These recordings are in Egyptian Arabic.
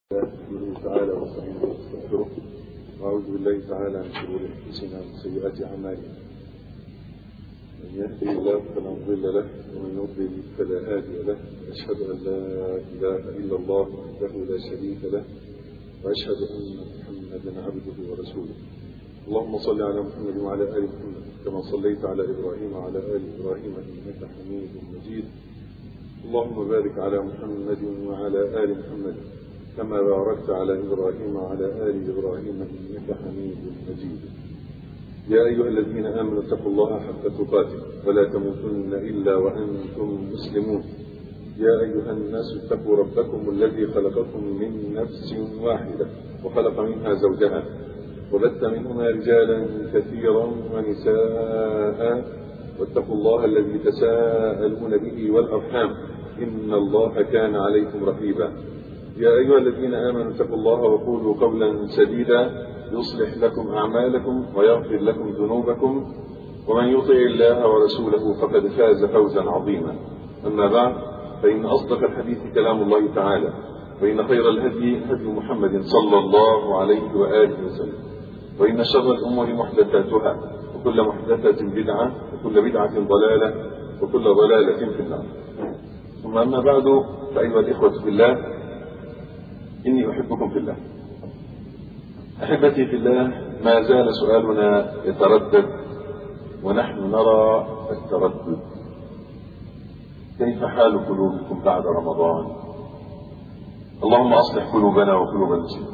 نحمده تعالى ونستعينه ونستغفره ونعوذ بالله تعالى من شرور انفسنا ومن سيئات اعمالنا من يهده الله فلا مضل له ومن يضلل فلا هادي له اشهد ان لا اله الا الله وحده لا شريك له واشهد ان محمدا عبده ورسوله اللهم صل على محمد وعلى ال محمد كما صليت على ابراهيم وعلى ال ابراهيم انك حميد مجيد اللهم بارك على محمد وعلى ال محمد كما باركت على إبراهيم وعلى آل إبراهيم إنك حميد مجيد يا أيها الذين آمنوا اتقوا الله حق تقاته ولا تموتن إلا وأنتم مسلمون يا أيها الناس اتقوا ربكم الذي خلقكم من نفس واحدة وخلق منها زوجها وبث منهما رجالا كثيرا ونساء واتقوا الله الذي تساءلون به والأرحام إن الله كان عليكم رقيبا يا أيها الذين آمنوا اتقوا الله وقولوا قولا سديدا يصلح لكم أعمالكم ويغفر لكم ذنوبكم ومن يطع الله ورسوله فقد فاز فوزا عظيما أما بعد فإن أصدق الحديث كلام الله تعالى وإن خير الهدي هدي محمد صلى الله عليه وآله وسلم وإن شر الأمور محدثاتها وكل محدثة بدعة وكل بدعة ضلالة وكل ضلالة في النار ثم أما بعد فأيها الإخوة في الله إني أحبكم في الله أحبتي في الله ما زال سؤالنا يتردد ونحن نرى التردد كيف حال قلوبكم بعد رمضان اللهم أصلح قلوبنا وقلوب المسلمين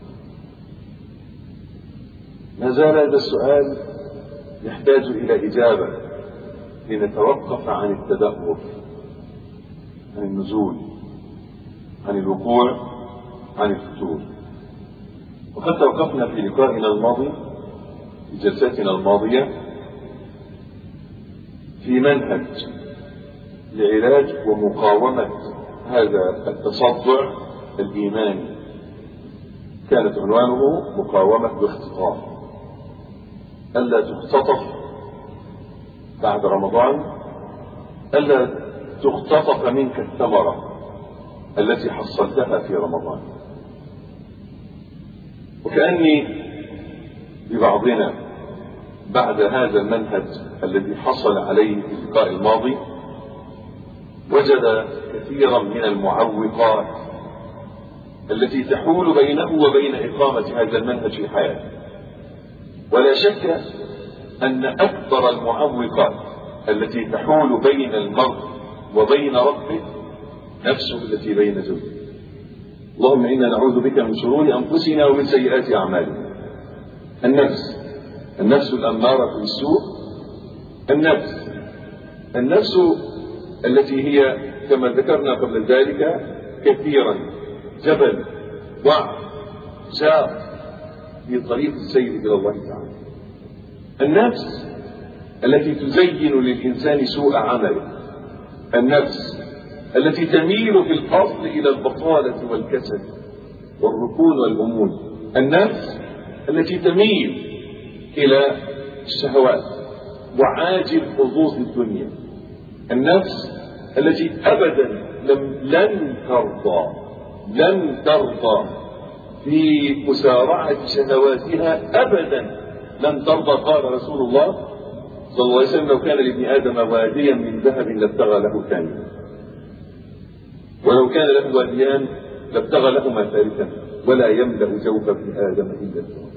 ما زال هذا السؤال يحتاج إلى إجابة لنتوقف عن التدهور عن النزول عن الوقوع عن الفتور وقد توقفنا في لقائنا الماضي في جلساتنا الماضية في منهج لعلاج ومقاومة هذا التصدع الإيماني كانت عنوانه مقاومة باختطاف ألا تختطف بعد رمضان ألا تختطف منك الثمرة التي حصلتها في رمضان وكأني ببعضنا بعد هذا المنهج الذي حصل عليه في اللقاء الماضي وجد كثيرا من المعوقات التي تحول بينه وبين إقامة هذا المنهج في حياته ولا شك أن أكبر المعوقات التي تحول بين المرء وبين ربه نفسه التي بين زوجه اللهم إنا نعوذ بك من شرور أنفسنا ومن سيئات أعمالنا النفس النفس الأمارة بالسوء النفس النفس التي هي كما ذكرنا قبل ذلك كثيرا جبل وعر شاق في طريق السير إلى الله تعالى النفس التي تزين للإنسان سوء عمله النفس التي تميل في الأصل إلى البطالة والكسل والركون والأمون النفس التي تميل إلى الشهوات وعاجل حظوظ الدنيا النفس التي أبدا لم لن ترضى لن ترضى في مسارعة شهواتها أبدا لن ترضى قال رسول الله صلى الله عليه وسلم لو كان لابن آدم واديا من ذهب لابتغى له ثانيا ولو كان له واديان لابتغى لهما ثالثا ولا يملا جوف ابن ادم الا التراب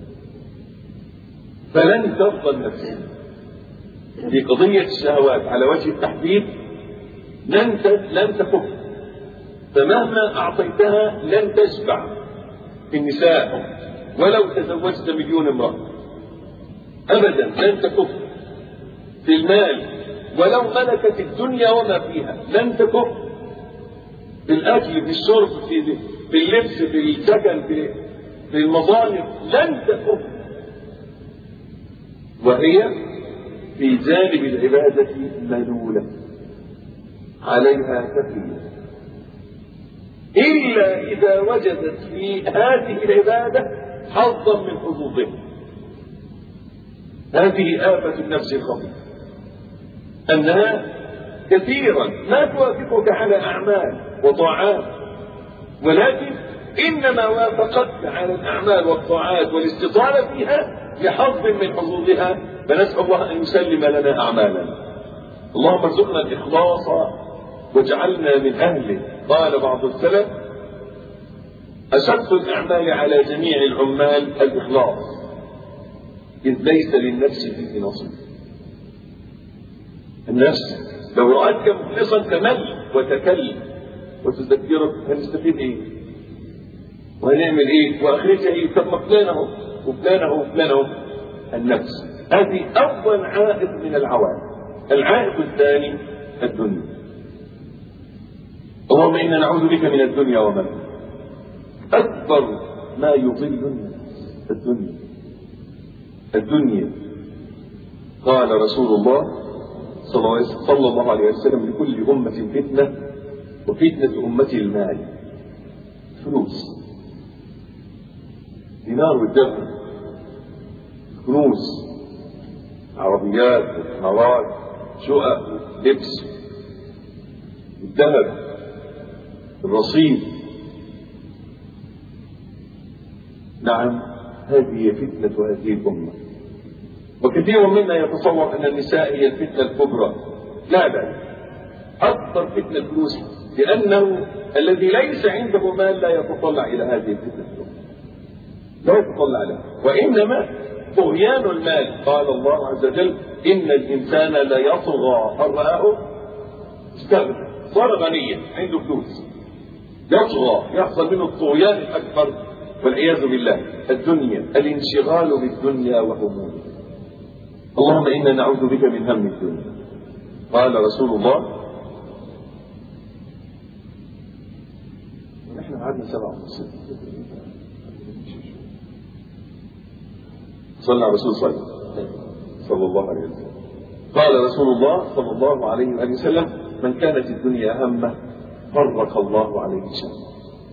فلن ترضى النفس في قضيه الشهوات على وجه التحديد لن لن تكف فمهما اعطيتها لن تشبع في النساء ولو تزوجت مليون امراه ابدا لن تكف في المال ولو ملكت الدنيا وما فيها لن تكف في الاكل في الشرب في في اللبس في السكن في في المظاهر لن تكف وهي في جانب العبادة ملولة عليها كثير إلا إذا وجدت في هذه العبادة حظا من حظوظها هذه آفة النفس الخطيرة أنها كثيرا ما توافقك على أعمال وطاعات ولكن إنما وافقتك على الأعمال والطاعات والاستطالة فيها لحظ من حظوظها فنسأل الله أن يسلم لنا أعمالنا اللهم ارزقنا الإخلاص واجعلنا من أهله قال بعض السلف أشد الأعمال على جميع العمال الإخلاص إذ ليس للنفس فيه نصيب النفس لو رأتك مخلصا تمل وتكل وتذكرك هنستفيد ايه وهنعمل ايه واخرتها ايه طب ما فلانه وفلانه وفلانه النفس هذه اول عائق من العوائق العائق الثاني الدنيا اللهم انا نعوذ بك من الدنيا وما اكبر ما يضل الناس الدنيا الدنيا قال رسول الله صلى الله عليه وسلم لكل أمة فتنة وفتنة أمتي المال فلوس دينار والدرهم كنوز عربيات وحمارات شقق لبس الذهب الرصيد نعم هذه فتنة هذه الأمة وكثير منا يتصور أن النساء هي الفتنة الكبرى لا لا أكثر فتنة الفلوس لأنه الذي ليس عنده مال لا يتطلع إلى هذه الفتنة لا يتطلع لها وإنما طغيان المال قال الله عز وجل إن الإنسان ليطغى أن رآه استغنى صار غنيا عنده فلوس يطغى يحصل منه الطغيان الأكبر والعياذ بالله الدنيا الانشغال بالدنيا وهمومها اللهم إنا نعوذ بك من هم الدنيا قال رسول الله نحن قعدنا سبعة ونص صلى على رسول صلى صلى الله عليه وسلم قال رسول الله صلى الله عليه وآله وسلم من كانت الدنيا همه فرق الله عليه شمه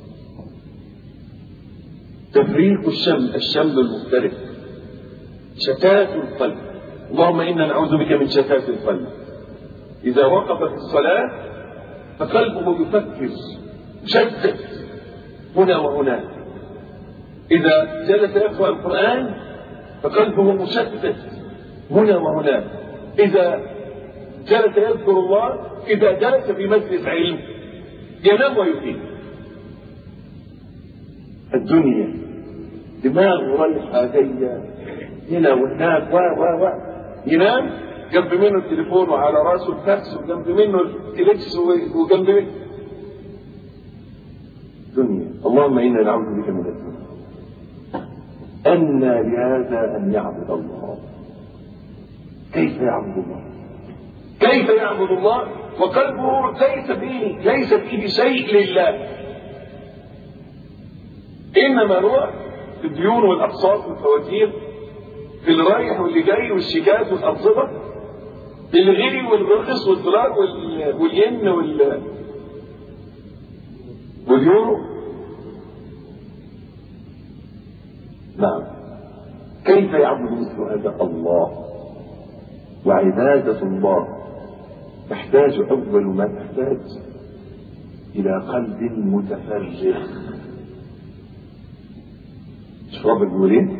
تفريق الشمل الشمل المفترق شتات القلب اللهم انا نعوذ بك من شتات القلب اذا وقف في الصلاه فقلبه يفكر مشتت هنا وهناك اذا جلس يقرا القران فقلبه مشتت هنا وهناك اذا جلس يذكر الله اذا جلس في مجلس علم ينام ويفيد الدنيا دماغ رايحه جايه هنا وهناك و و و ينام جنب منه التليفون وعلى راسه الفاكس وجنب منه التليكس وجنب منه دنيا اللهم انا نعوذ بك من الدنيا أن لهذا أن يعبد الله كيف يعبد الله كيف يعبد الله وقلبه ليس فيه ليس فيه شيء لله انما هو في الديون والاقساط والفواتير في اللي رايح واللي جاي والشيكات والانظمه في الغلي والرخص والدولار وال... والين وال واليورو نعم كيف يعبد مثل هذا الله وعبادة الله تحتاج أول ما تحتاج إلى قلب متفرغ شو رب بيقول ايه؟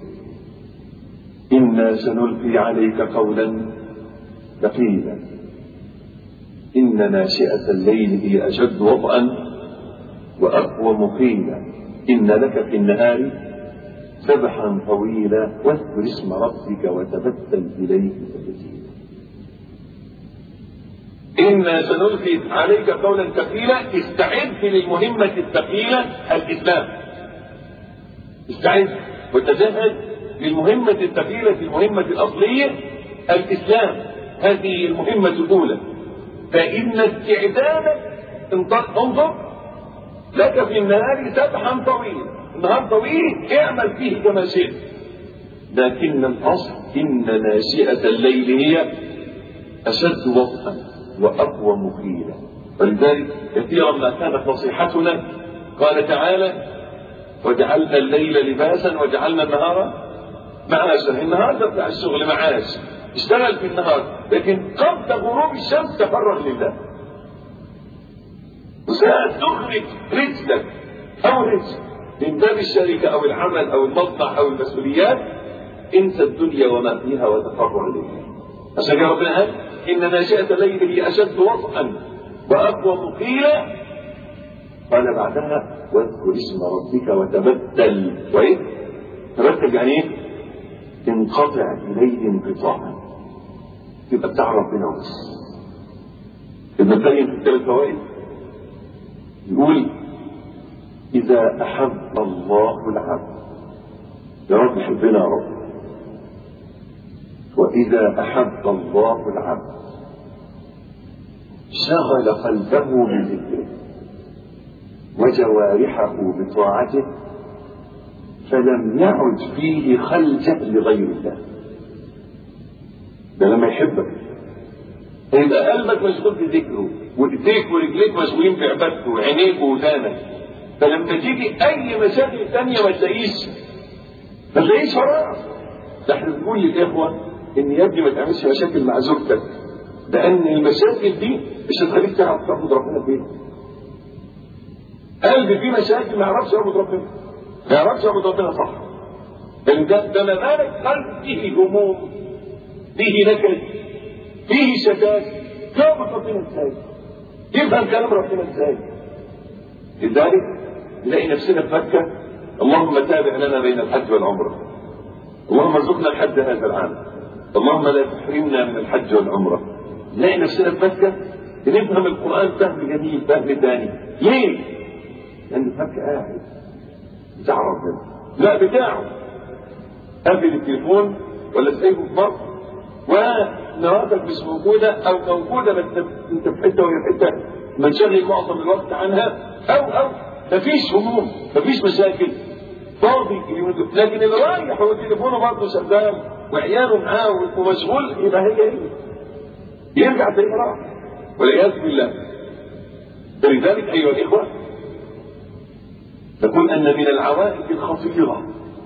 إنا سنلقي عليك قولا ثقيلا إن ناشئة الليل هي أشد وطئا وأقوى مقيلا إن لك في النهار سبحا طويلا واذكر اسم ربك وتبتل إليه تبتيلا إنا سنلقي عليك قولا ثقيلا استعد للمهمة الثقيلة الإسلام استعد وتجهز للمهمة الثقيلة المهمة الأصلية الإسلام هذه المهمة الأولى فإن استعدادك انظر لك في النهار سبحا طويلا النهار طويل اعمل فيه كما شئت لكن الأصل إن ناشئة الليل هي أشد وطئا وأقوى مخيلا ولذلك كثيرا ما كانت نصيحتنا قال تعالى وجعلنا الليل لباسا وجعلنا النهار معاشا النهار ده بتاع الشغل معاش اشتغل في النهار لكن قبل غروب الشمس تفرغ لله وساعة تخرج رزقك أو الرزق من باب الشركة أو العمل أو المصنع أو المسؤوليات انسى الدنيا وما فيها وتفرع إليها عشان كده ربنا قال إن ناشئة الليل هي أشد وطئا وأقوى قيلا قال بعدها واذكر اسم ربك وتبتل كويس تبتل يعني ايه؟ انقطع اليه انقطاعا يبقى بتاع ربنا بس ابن القيم في الثلاث فوائد يقول اذا احب الله العبد يا رب حبنا يا رب واذا احب الله العبد شغل قلبه بذكره وجوارحه بطاعته فلم يعد فيه خلجة لغير الله ده لما يحبك يبقى قلبك مشغول بذكره وايديك ورجليك مشغولين بعبادته وعينيك وودانك فلما تيجي اي مشاكل تانية ما تلاقيش ما تلاقيش فراغ ده احنا بنقول للاخوه ان يا ابني ما تعملش مشاكل مع زوجتك لان المشاكل دي مش هتخليك تعرف تعبد ربنا في بيتك قلبي فيه مشاكل ما يعرفش يعبد ربنا ما يعرفش يعبد ربنا صح لان ده ده ما بالك قلب فيه هموم فيه نكد فيه شتات يعبد ربنا ازاي؟ يفهم كلام ربنا ازاي؟ لذلك نلاقي نفسنا في مكه اللهم تابع لنا بين الحج والعمره اللهم ارزقنا الحج هذا العام اللهم لا تحرمنا من الحج والعمره نلاقي نفسنا في مكه بنفهم القران فهم جميل فهم ثاني ليه؟ لان فك قاعد بتاع ربنا لا بتاعه قافل التليفون ولا سايبه في مصر ومراتك مش موجوده او موجوده بس انت في حته وهي في حته منشغل معظم الوقت عنها او او مفيش هموم مفيش مشاكل فاضي لكن اللي رايح هو تليفونه برضه شغال وعياله معاه ومشغول يبقى هي هي يرجع تلاقيه راح والعياذ بالله فلذلك ايها الاخوه نقول أن من العوائق الخطيرة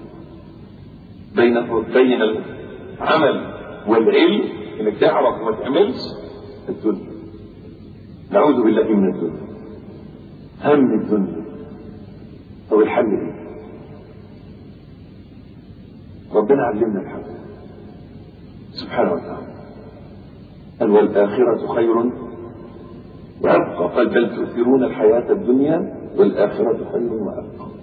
بين بين العمل والعلم انك تعرف وما تعملش الدنيا نعوذ بالله من الدنيا هم الدنيا طب الحل ايه؟ ربنا علمنا الحل سبحانه وتعالى قال والآخرة خير وأبقى قال بل تؤثرون الحياة الدنيا والآخرة خير وأبقى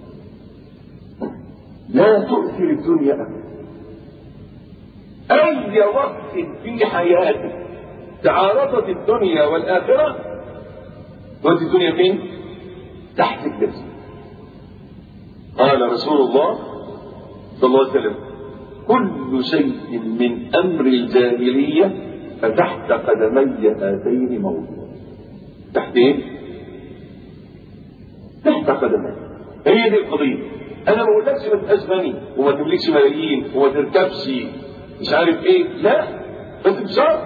لا تؤثر الدنيا أبدا أي وقت في حياتك تعارضت الدنيا والآخرة تودي الدنيا فين؟ تحت الجسم قال رسول الله صلى الله عليه وسلم كل شيء من أمر الجاهلية فتحت قدمي هاتين موضوع تحت ايه؟ تحت قدمي هي دي القضية انا ما بقولكش ما تبقاش غني وما تملكش ملايين وما تركبش مش عارف ايه لا بس بشرط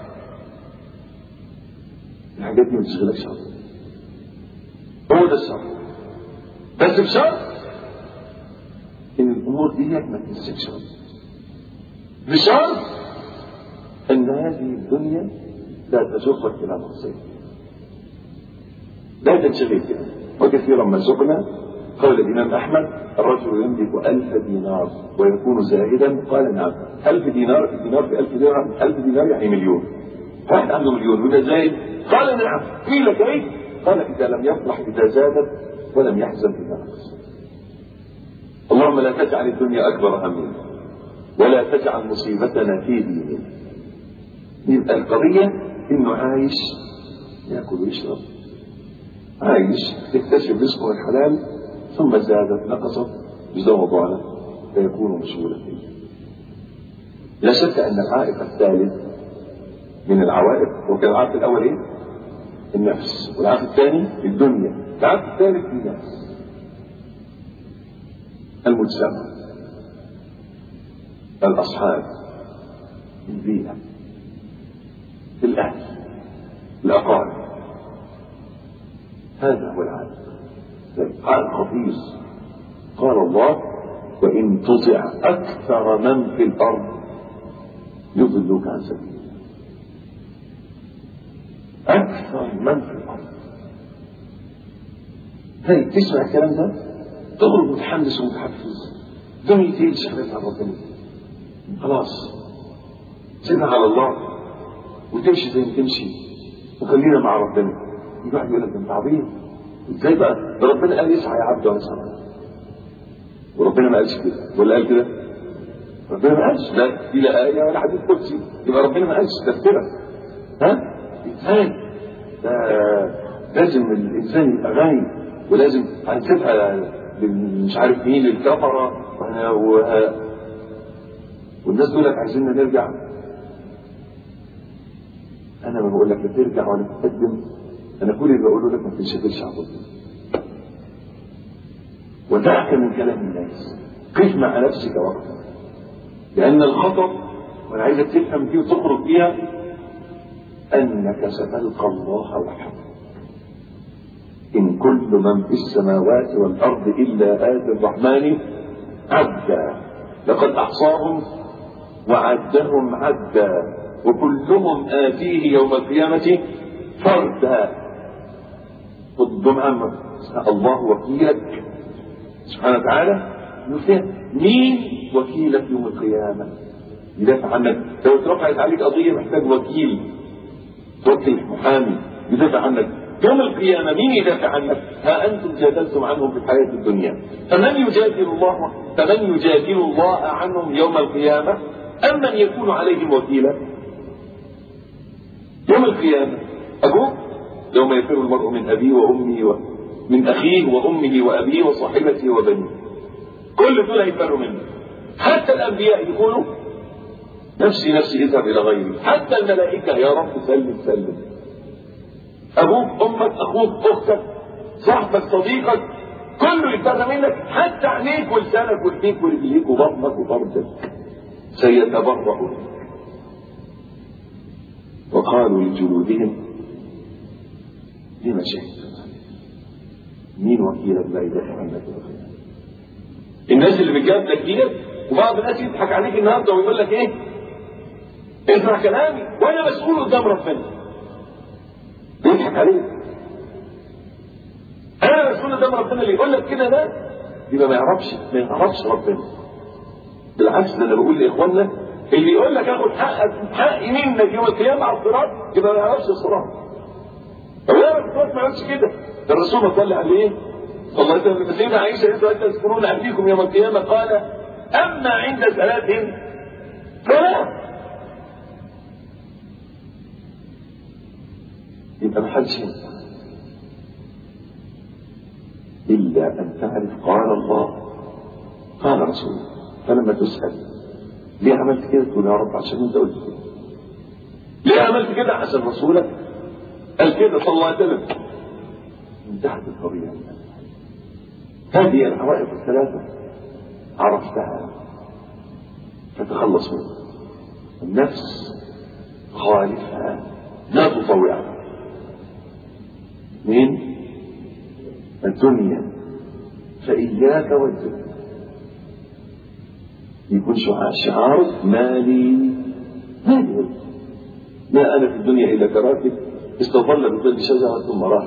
الحاجات دي ما تشغلكش عنها هو ده الشرط بس بشرط ان الامور دي ما تمسكش بشرط ان هذه الدنيا لا تجرك الى معصيه لا تنشغل كده وكثيرا ما سقنا قال الإمام أحمد الرجل يملك ألف دينار ويكون زاهدا قال نعم ألف دينار الدينار بألف دينار ألف دينار يعني مليون واحد عنده مليون وده زاهد قال نعم قيل كيف قال إذا لم يفرح إذا زادت ولم يحزن إذا نقص اللهم لا تجعل الدنيا أكبر همنا ولا تجعل مصيبتنا في ديننا يبقى القضية إنه عايش يأكل ويشرب عايش يكتسب رزقه الحلال ثم زادت نقصت يزود ضعنا فيكون مشغولا فيه لا شك ان العائق الثالث من العوائق وكان العائق الاول ايه؟ النفس والعائق الثاني الدنيا العائق الثالث النفس المجتمع الاصحاب البيئه الاهل الاقارب هذا هو العالم عالم خطير قال الله وإن تطع أكثر من في الأرض يضلوك عن سبيل أكثر من في الأرض هاي تسمع الكلام ده تخرج متحمس ومتحفز دنيتي شغلت على ربنا خلاص سيبها على الله وتمشي زي ما تمشي وخلينا مع ربنا يجي واحد يقول لك انت عبيط ازاي بقى ده ربنا قال يسعى يا عبد واسعى وربنا ما قالش كده ولا قال كده ربنا ما قالش لا دي لا آية ولا حديث قدسي يبقى ربنا ما قالش ده افترى ها ازاي ده لازم الانسان يبقى غني ولازم هنسيبها مش عارف مين الكفره و... والناس دول عايزيننا نرجع انا ما بقول لك لا ترجع ولا تقدم انا كل اللي بقوله لك ما تنشغلش عن ربنا ودعك من كلام الناس قف مع نفسك وقتا لان الخطر وانا عايزك تفهم دي وتخرج بيها انك ستلقى الله وحده إن كل من في السماوات والأرض إلا آتي الرحمن عبدا لقد أحصاهم وعدهم عدا وكلهم آتيه يوم القيامة فردا خد محمد الله وكيلك سبحانه وتعالى مين وكيلك يوم القيامة يدافع عنك لو اترفعت عليك قضية محتاج وكيل توكل محامي يدافع عنك يوم القيامة مين يدافع عنك؟ ها أنتم جادلتم عنهم في الحياة الدنيا فمن يجادل الله فمن يجادل الله عنهم يوم القيامة أم من يكون عليهم وكيلا؟ يوم القيامة أبوك يوم يفر المرء من أبيه وأمه و... من أخيه وأمه وأبيه وصاحبته وبنيه كل دول هيفروا منه حتى الأنبياء يقولوا نفسي نفسي اذهب إلى غيري حتى الملائكة يا رب سلم سلم ابوك امك اخوك اختك صاحبك صديقك كله يتبرى منك حتى عينيك ولسانك ورجليك ورجليك وبطنك وفرجك سيتبرأ منك وقالوا لجلودهم لما شهدتم مين وكيلك لا يدافع عنك الناس اللي بتجادلك ديت وبعض الناس يضحك عليك النهارده ويقول لك ايه اسمع كلامي وانا مسؤول قدام ربنا يضحك عليك انا مسؤول قدام ربنا اللي يقول لك كده ده يبقى ما يعرفش ما يعرفش ربنا بالعكس ده انا بقول لاخواننا اللي يقول لك اخد حقك حقي منك يوم القيامه على الصراط يبقى ما يعرفش الصراط طب لا الصراط ما يعرفش كده ده الرسول صلى عليه صلى الله عليه وسلم سيدنا عائشه اذا تذكرون اهليكم يوم القيامه قال اما عند ثلاث فلا يبقى ما حدش ينفع إلا أن تعرف قال الله قال رسول فلما تسأل ليه عملت كده تقول يا رب عشان انت قلت كده ليه عملت كده عشان رسولك قال كده صلى الله عليه وسلم انتهت القضية هذه الحوائط الثلاثة عرفتها فتخلص منها النفس خالفها لا تطوعها من الدنيا فإياك والدنيا يكون شعار مالي مالي ما أنا في الدنيا إلا كراكب استظل بظل شجرة ثم راح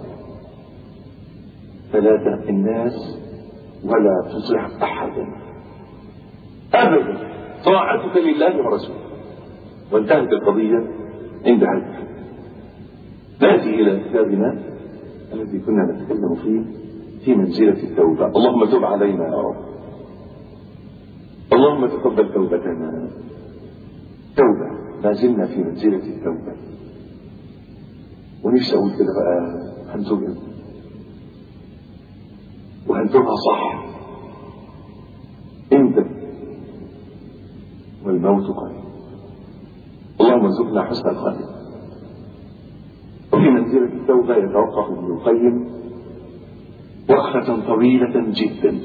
ثلاثة الناس ولا تطيع أحدا أبدا طاعتك لله ورسوله وانتهت القضية عند هذا نأتي إلى كتابنا الذي كنا نتكلم فيه في منزلة التوبة اللهم تب علينا يا رب اللهم تقبل توبتنا توبة ما زلنا في منزلة التوبة ونفسي أقول كده بقى هنتوب وهنتوبها صح امتى والموت قريب اللهم ارزقنا حسن الخاتمه وفي منزلة التوبة يتوقف ابن القيم وقفة طويلة جدا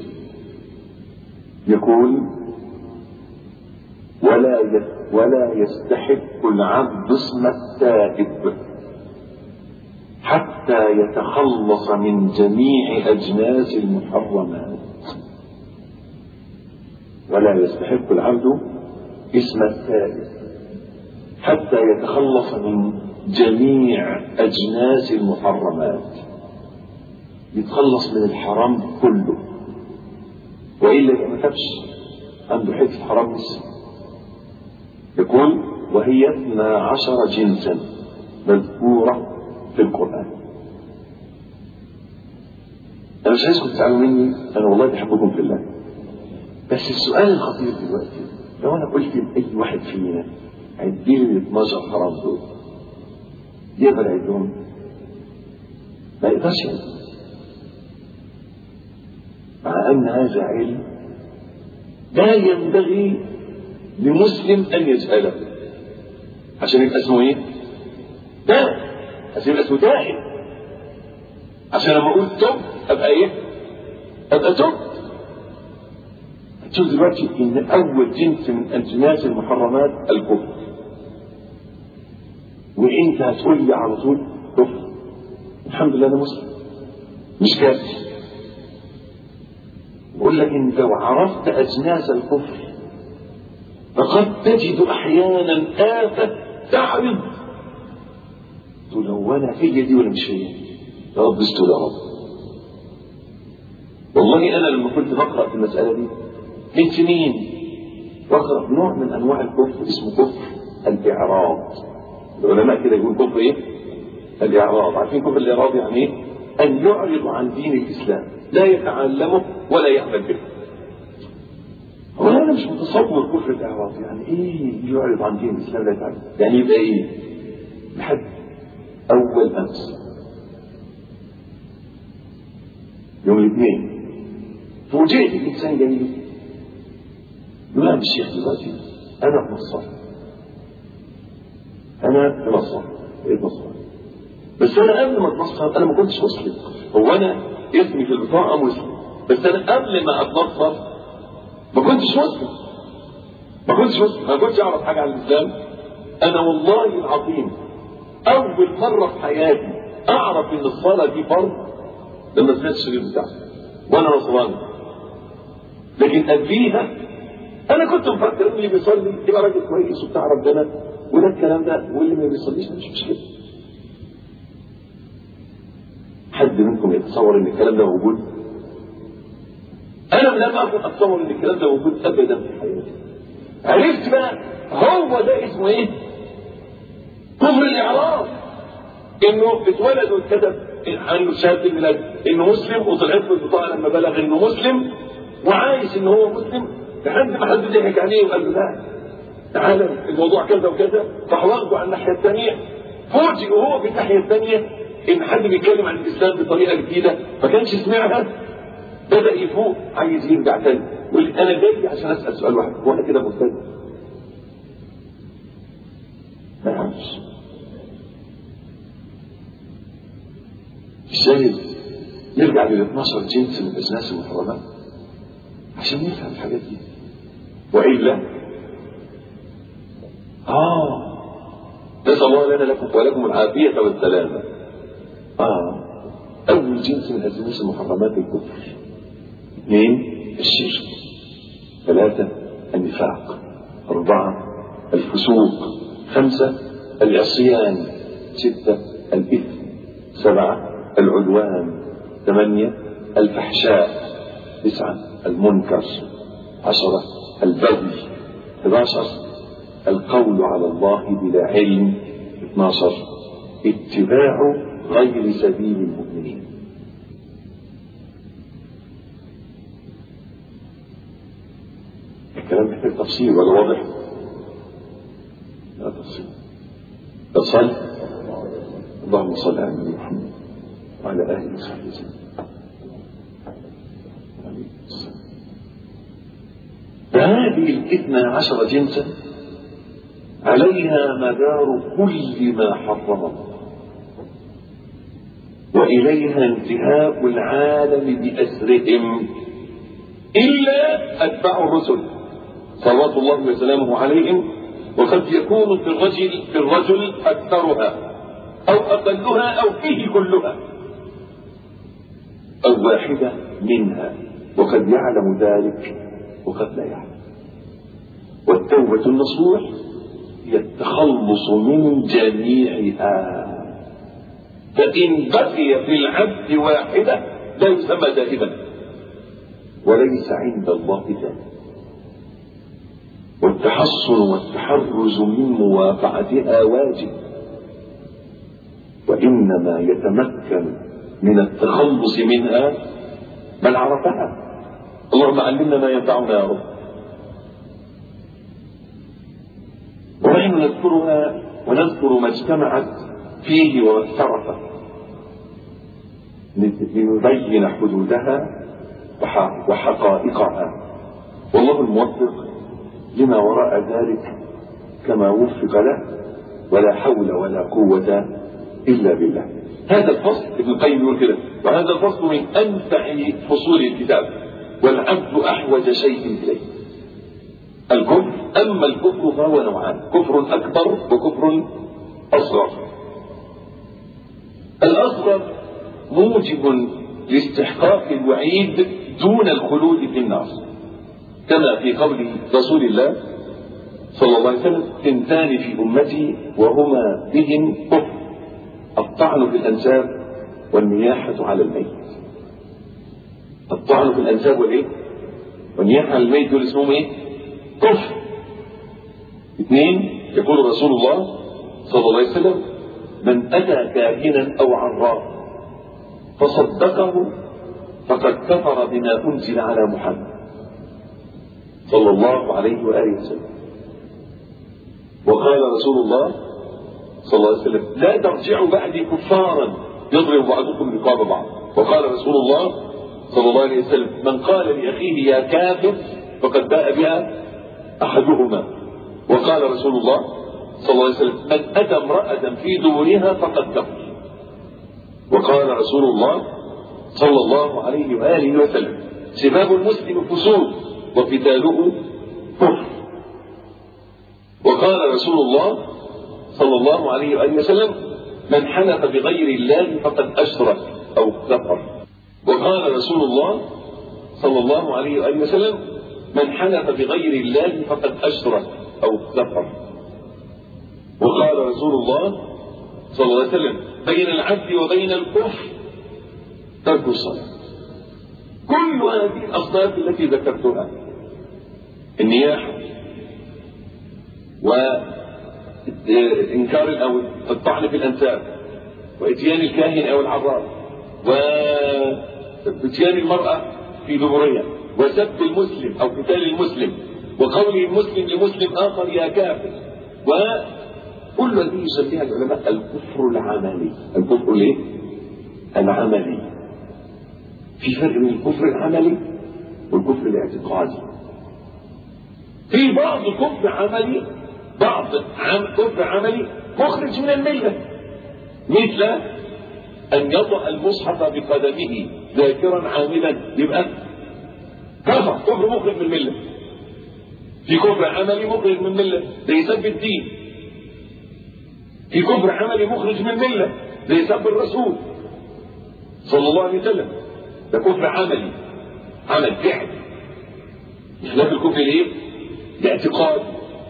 يقول ولا ولا يستحق العبد اسم التائب حتى يتخلص من جميع أجناس المحرمات ولا يستحق العبد اسم التائب حتى يتخلص من جميع أجناس المحرمات يتخلص من الحرام كله وإلا يبقى ما تبش عنده حتة حرام لسه يقول وهي اثنا عشر جنسا مذكورة في القرآن أنا مش عايزكم تزعلوا مني أنا والله بحبكم في الله بس السؤال الخطير دلوقتي لو أنا قلت لأي واحد فينا عدي لي 12 حرام دول يقدر يعدهم ما يقدرش يعدهم مع أن هذا علم لا ينبغي لمسلم أن يجهله عشان يبقى اسمه إيه؟ داء عشان يبقى اسمه دائم عشان لما أقول تب أبقى إيه؟ أبقى تب تشوف دلوقتي إن أول جنس من أجناس المحرمات الكفر وأنت هتقول لي على طول كفر الحمد لله أنا مسلم مش كافر بقول لك انت لو عرفت اجناس الكفر فقد تجد احيانا آفة تعرض تقول هو انا هي دي ولا مش هي؟ يا رب استر يا رب والله انا لما كنت بقرا في المساله دي من سنين بقرا نوع من انواع الكفر اسمه كفر الاعراض العلماء كده يقول كفر ايه؟ الاعراض عارفين كفر الاعراض يعني ايه؟ ان يعرض عن دين الاسلام لا يتعلمه ولا يعمل به هو انا مش متصور كفر الاعراض يعني ايه يعرض عن دين الاسلام لا يتعلم يعني يبقى ايه لحد اول امس يوم الاثنين فوجئت الانسان جميل يقول انا الشيخ دلوقتي انا نصار انا نصار ايه نصار بس انا قبل ما اتنصر انا ما كنتش مسلم هو انا اسمي في البطاقه مسلم بس انا قبل ما اتنصر ما كنتش مسلم ما كنتش مسلم ما كنتش اعرف حاجه عن الاسلام انا والله العظيم اول مره في حياتي اعرف ان الصلاه دي فرض لما سمعت الشريط بتاعها وانا نصراني لكن قبليها انا كنت مفكر ان اللي بيصلي يبقى راجل كويس وبتاع ربنا وده الكلام ده واللي ما بيصليش مش مشكله حد منكم يتصور ان الكلام ده موجود انا لم اكن اتصور ان الكلام ده موجود ابدا في حياتي عرفت بقى هو ده اسمه ايه كفر الاعراض انه اتولد واتكتب عنه شهاده الميلاد انه مسلم وطلعت له البطاقه لما بلغ انه مسلم وعايش ان هو مسلم لحد ما حد ضحك عليه وقال له لا تعالى الموضوع كذا وكذا راح واخده على الناحيه الثانيه فوجئ وهو في الناحيه الثانيه ان حد بيتكلم عن الاسلام بطريقه جديده ما كانش سمعها بدا يفوق عايز يرجع تاني يقول لي انا جاي عشان اسال سؤال واحد هو انا كده مرتد ما يعرفش الشاهد نرجع لل 12 جنس من الاجناس المحرمات عشان نفهم الحاجات دي والا اه نسال الله لنا لكم ولكم العافيه والسلامه اه اول جنس من اجناس المحرمات الكفر اثنين الشرك ثلاثه النفاق اربعه الفسوق خمسه العصيان سته الاثم سبعه العدوان ثمانيه الفحشاء تسعه المنكر عشره البغي 11 القول على الله بلا علم 12 اتباع غير سبيل المؤمنين الكلام محتاج تفصيل ولا واضح؟ لا تفصيل تصل اللهم صل على النبي محمد وعلى اله وصحبه وسلم فهذه الاثنى عشر جنسا عليها مدار كل ما حرم الله وإليها انتهاء العالم بأسرهم إلا أتباع الرسل صلوات الله وسلامه عليهم وقد يكون في الرجل في الرجل أكثرها أو أقلها أو فيه كلها أو واحدة منها وقد يعلم ذلك وقد لا يعلم والتوبة النصوح هي التخلص من جميعها فإن بقي في العبد واحدة لا يسمى دائما وليس عند الله ذلك والتحصن والتحرز من موافعتها واجب وإنما يتمكن من التخلص منها من عرفها اللهم علمنا ما ينفعنا يا رب ونحن نذكرها ونذكر ما اجتمعت فيه وما افترقت لنبين حدودها وحقائقها والله الموفق لما وراء ذلك كما وفق له ولا حول ولا قوة إلا بالله هذا الفصل ابن القيم يقول كده وهذا الفصل من أنفع فصول الكتاب والعبد أحوج شيء إليه الكفر أما الكفر فهو نوعان كفر أكبر وكفر أصغر الأصغر موجب لاستحقاق الوعيد دون الخلود في النار كما في قول رسول الله صلى الله عليه وسلم تنتان في أمتي وهما بهم كفر الطعن في الأنساب والنياحة على الميت الطعن في الأنساب والإيه؟ والنياحة على الميت دول اسمهم إيه؟ كفر اثنين يقول رسول الله صلى الله عليه وسلم من أتى كاهنا أو عراف فصدقه فقد كفر بما أنزل على محمد صلى الله عليه وآله وسلم وقال رسول الله صلى الله عليه وسلم لا ترجعوا بعدي كفارا يضرب بعضكم رقاب بعض وقال رسول الله صلى الله عليه وسلم من قال لأخيه يا كافر فقد باء بها أحدهما وقال رسول الله صلى الله عليه وسلم من أتى امرأة في دورها فقد كفر وقال رسول الله صلى الله عليه وآله وسلم سباب المسلم فسوق وقتاله كفر وقال رسول الله صلى الله عليه وآله وسلم من حلف بغير الله فقد أشرك أو كفر وقال رسول الله صلى الله عليه وآله وسلم من حلف بغير الله فقد أشرك أو كفر وقال رسول الله صلى الله عليه وسلم بين العبد وبين الكفر ترك الصلاة كل هذه الأصناف التي ذكرتها النياحة وإنكار أو الطعن في الأنساب وإتيان الكاهن أو العراف وإتيان المرأة في دبرها وسب المسلم أو قتال المسلم وقول المسلم لمسلم آخر يا كافر وكل هذه يسميها العلماء الكفر العملي الكفر الايه؟ العملي في فرق بين الكفر العملي والكفر الاعتقادي في بعض كفر عملي بعض عم كفر عملي مخرج من المله مثل ان يضع المصحف بقدمه ذاكرا عاملا يبقى كفر كفر مخرج من المله في كفر عملي مخرج من المله زي سب الدين في كفر عملي مخرج من المله زي سب الرسول صلى الله عليه وسلم ده كفر عملي عمل فعل بخلاف الكفر الايه؟ الاعتقاد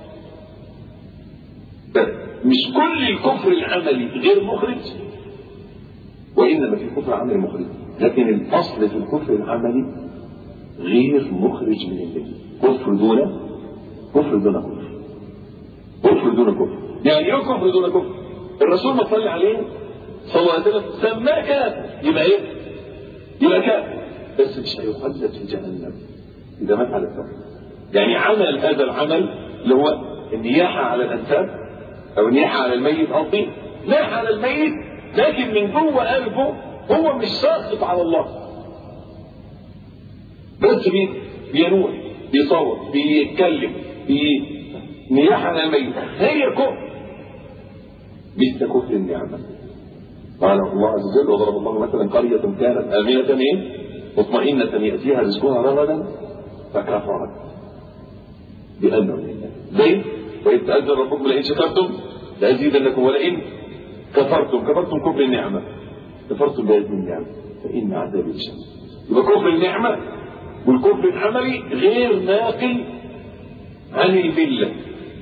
مش كل الكفر العملي غير مخرج وانما في كفر عملي مخرج لكن الاصل في الكفر العملي غير مخرج من المله كفر دون كفر دون كفر كفر دون كفر يعني ايه كفر دون كفر الرسول ما صلى عليه صلى الله عليه وسلم سماه كافر يبقى ايه يبقى كافر بس مش هيخلد في جهنم اذا مات على الكفر يعني عمل هذا العمل اللي هو النياحه على الانساب او النياحه على الميت قصدي ناح على الميت لكن من جوه قلبه هو مش ساخط على الله بس مين بينوح بيصور بيتكلم نياحه على الميت هي كفر مثل كفر النعمه قال الله عز وجل وضرب الله مثلا قرية كانت آمنة إيه؟ مطمئنة يأتيها رزقها رغدا فكفرت بأنعم الله ليه؟ وإذ تأذن ربكم لئن شكرتم لأزيدنكم ولئن كفرتم كفرتم كفر النعمة كفرتم بهذه النعمة فإن عذابي شديد يبقى كفر النعمة والكفر العملي غير ناقل عن الملة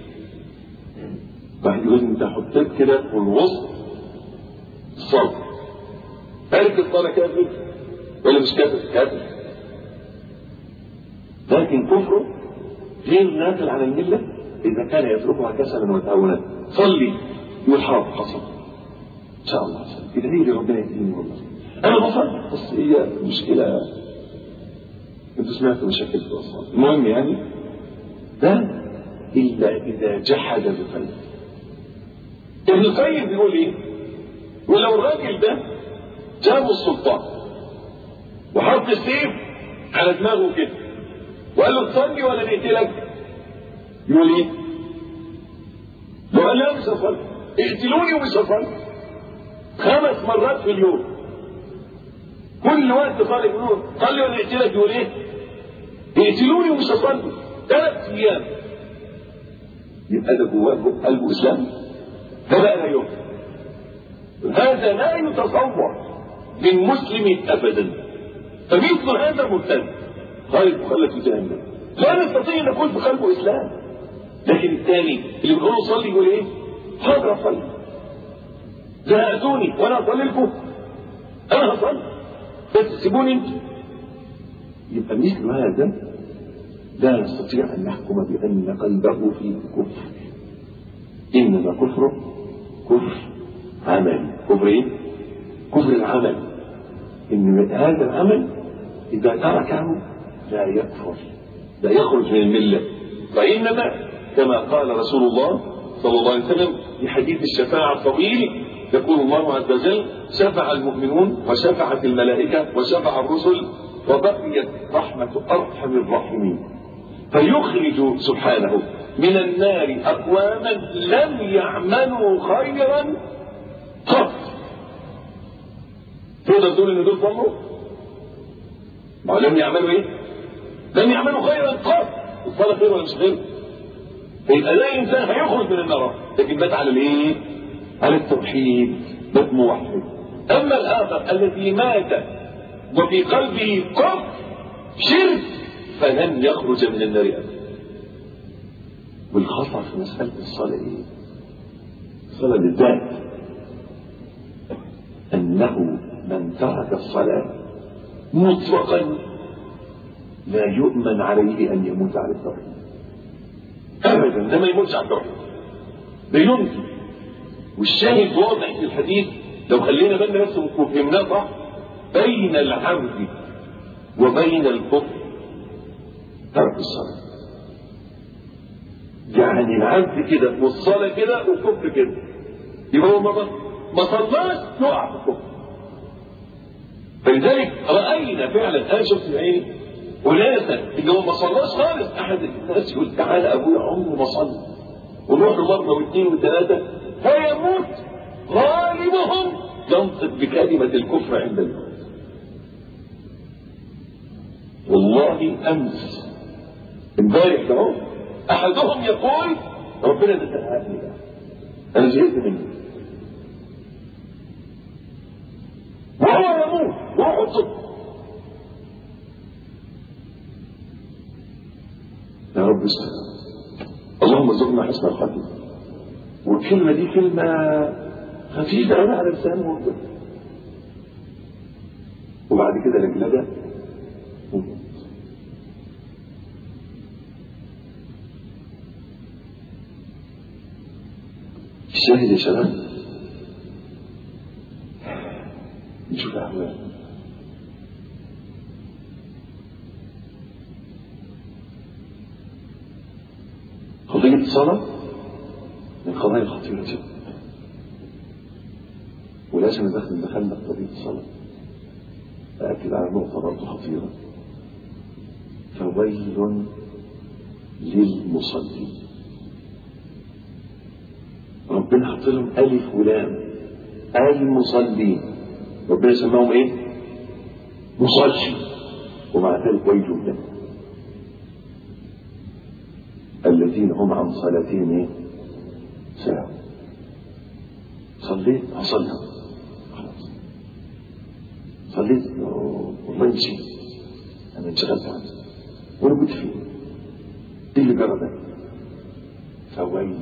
واحد يقول انت حطيت كده في الوسط الصلاة عارف الصلاة كافر ولا مش كافر كافر لكن كفره غير ناقل عن المله اذا كان يتركها كسلا وتهاونا صلي يقول حاضر حصل ان شاء الله ادعي لي ربنا يهديني والله انا بصلي بس هي مشكله انتوا سمعتوا مشاكل في الصلاه المهم يعني ده الا اذا جحد بقلبه ابن القيم بيقول ايه؟ ولو الراجل ده جابه السلطان وحط السيف على دماغه كده وقال له تصلي ولا نقتلك؟ يقول ايه؟ لو قال لا مش هصلي اقتلوني ومش هصلي خمس مرات في اليوم كل وقت صلي يقول صلي ولا نقتلك يقول ايه؟ اقتلوني ومش هصلي ثلاث ايام يبقى ده جواه قلبه اسلامي ده بقى لا يمكن هذا لا يتصور من مسلم ابدا فمثل هذا مرتد خالد مخلد في جهنم لا نستطيع ان نقول في قلبه اسلام لكن الثاني اللي بنقول له صلي يقول ايه؟ حاضر اصلي زهقتوني وانا اصلي لكم انا هصلي بس سيبوني انتوا يبقى مثل هذا لا نستطيع ان نحكم بان قلبه فيه كفر انما كفره كفر عملي كفر ايه؟ كفر العمل ان هذا العمل اذا تركه لا يكفر لا يخرج من المله وانما كما قال رسول الله صلى الله عليه وسلم في حديث الشفاعه الطويل يقول الله عز وجل شفع المؤمنون وشفعت الملائكه وشفع الرسل وبقيت رحمه ارحم الراحمين فيخرج سبحانه من النار اقواما لم يعملوا خيرا قط تقدر تقول ان دول ضموا ما لم يعملوا ايه لم يعملوا خيرا قط الصلاه خير ولا مش خير فيبقى لا انسان هيخرج من النار لكن مات على الايه على التوحيد مات موحد اما الاخر الذي مات وفي قلبه كفر شرك فلن يخرج من النار ابدا والخطر في مساله الصلاه ايه الصلاه بالذات انه من ترك الصلاه مطلقا لا يؤمن عليه ان يموت على التوحيد ابدا ده ما يموتش على التوحيد ده يمكن والشاهد واضح في الحديث لو خلينا بالنا بس وفهمناه صح بين العبد وبين الكفر ترك الصلاه يعني العبد كده والصلاه كده والكفر كده يبقى هو ما ما صلاش يقع في الكفر فلذلك راينا فعلا انا شفت بعيني وناسا اللي هو ما صلاش خالص احد الناس يقول تعالى ابويا عمره ما صلى ونروح له مره واثنين وثلاثه فيموت غالبهم ينطق بكلمه الكفر عند الموت والله امس امبارح ده اهو احدهم يقول ربنا ده تنهاكني انا زهقت منه وهو يموت روحه الصدق يا رب اسلم اللهم ارزقنا حسن الخاتمه والكلمه دي كلمه خفيفه قوي على لسان ربنا وبعد كده لجلجه وموت الشاهد يا شباب نشوف احوال قضية الصلاة من قضايا خطيرة جدا ولازم ندخل دخلنا في قضية الصلاة أأكد على نقطة برضه خطيرة فويل للمصلين ربنا حط لهم ألف ولام المصلين ربنا سماهم إيه؟ مصلي ومع ذلك ويل لهم الذين هم عن صلاتهم ايه؟ ساهون صليت هصلي خلاص صليت والله نسيت انا انشغلت عنه وانا كنت فيه ايه اللي جرى ده؟ فويل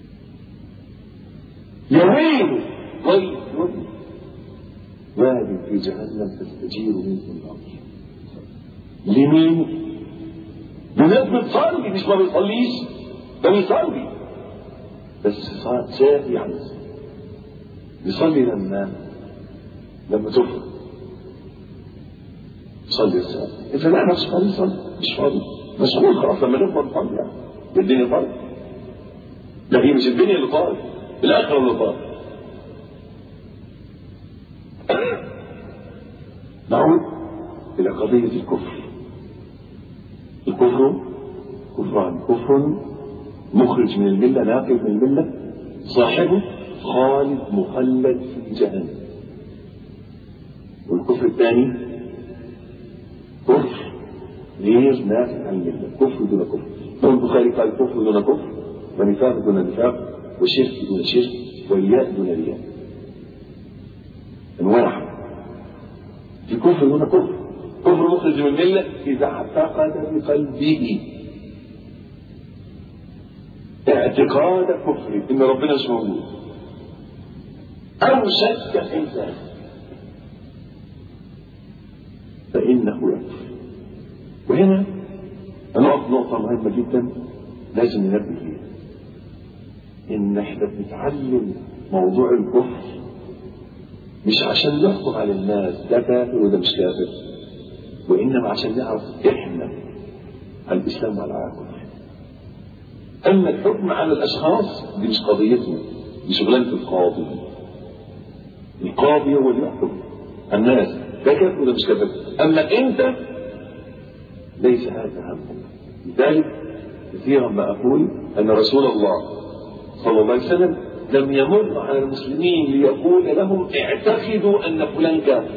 يا ويل ويل وادي في جهنم تستجير منه النار لمين؟ لناس بتصلي مش ما بيصليش ده بيصلي بس ساهي عن الصلاة يصلي لما لما تفرق يصلي الساعة إذا لا نفسه فاضي يصلي مش فاضي مسؤول خلاص لما نفضل نصلي يعني الدنيا طالعة لا هي مش الدنيا اللي طالعة الآخرة اللي طالعة نعود إلى قضية الكفر الكفر كفران كفر مخرج من الملة ناقل من الملة صاحبه خالد مخلد في جهنم والكفر الثاني كفر غير نافع عن الملة كفر دون كفر الإمام البخاري قال كفر دون كفر ونفاق دون نفاق وشرك دون شرك ورياء دون رياء انواع في كفر دون كفر كفر مخرج من الملة إذا اعتقد بقلبه اعتقاد كفر إن ربنا مش موجود أو شك في ذلك فإنه يكفر وهنا هنقف نقطة مهمة جدا لازم ننبه ليها إن إحنا بنتعلم موضوع الكفر مش عشان نحكم على الناس ده كافر وده مش كافر وإنما عشان نعرف إحنا الإسلام على كفر أما الحكم على الأشخاص دي مش قضيتنا دي شغلانة القاضي القاضي هو اللي يحكم الناس ده كافر وده مش كافر أما أنت ليس هذا همك لذلك كثيرا ما أقول أن رسول الله صلى الله عليه وسلم لم يمر على المسلمين ليقول لهم اعتقدوا أن فلان كافر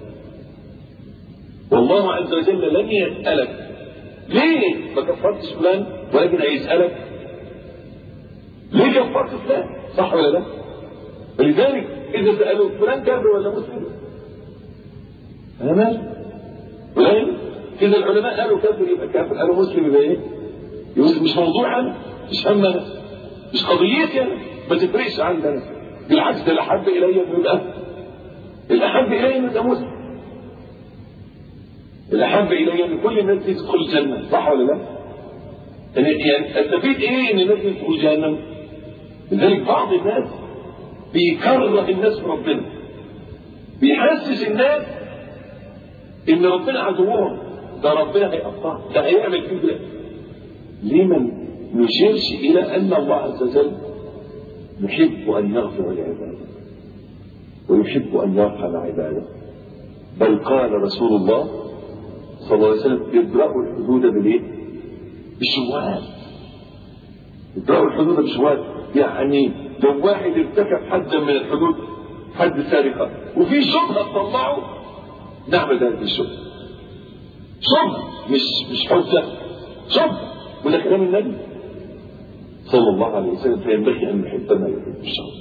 والله عز وجل لم يسألك ليه ما كفرتش فلان ولكن هيسألك ليه كفرت فلان صح ولا لا فلذلك إذا سألوا فلان كافر ولا مسلم أنا مالي فلان إذا العلماء قالوا كافر يبقى كافر قالوا مسلم يبقى إيه؟ يبقى مش موضوع أنا مش هم أنا مش قضيتي أنا ما تفرقش عندنا بالعكس ده الأحب إلي إنه يبقى الأحب إلي إنه يبقى مسلم الأحب إلي إن كل الناس تدخل الجنة صح ولا لا؟ يعني استفيد إيه إن الناس تدخل جهنم؟ لذلك بعض الناس بيكره الناس في ربنا بيحسس الناس ان ربنا عدوهم ده ربنا هيقطعهم ده هيعمل فيه كده ليه ما نشيرش الى ان الله عز وجل يحب ان يغفر لعباده ويحب ان يرحم عباده بل قال رسول الله صلى الله عليه وسلم ادرأوا الحدود بالايه؟ بالشبهات ادرأوا الحدود بالشبهات يعني لو واحد ارتكب حدا من الحدود حد سرقه وفي شبهه تطلعه نعمل ذلك الشبهه شبهه مش مش حجه شبهه وده كلام النبي صلى الله عليه وسلم فينبغي ان نحب ما يحب الشر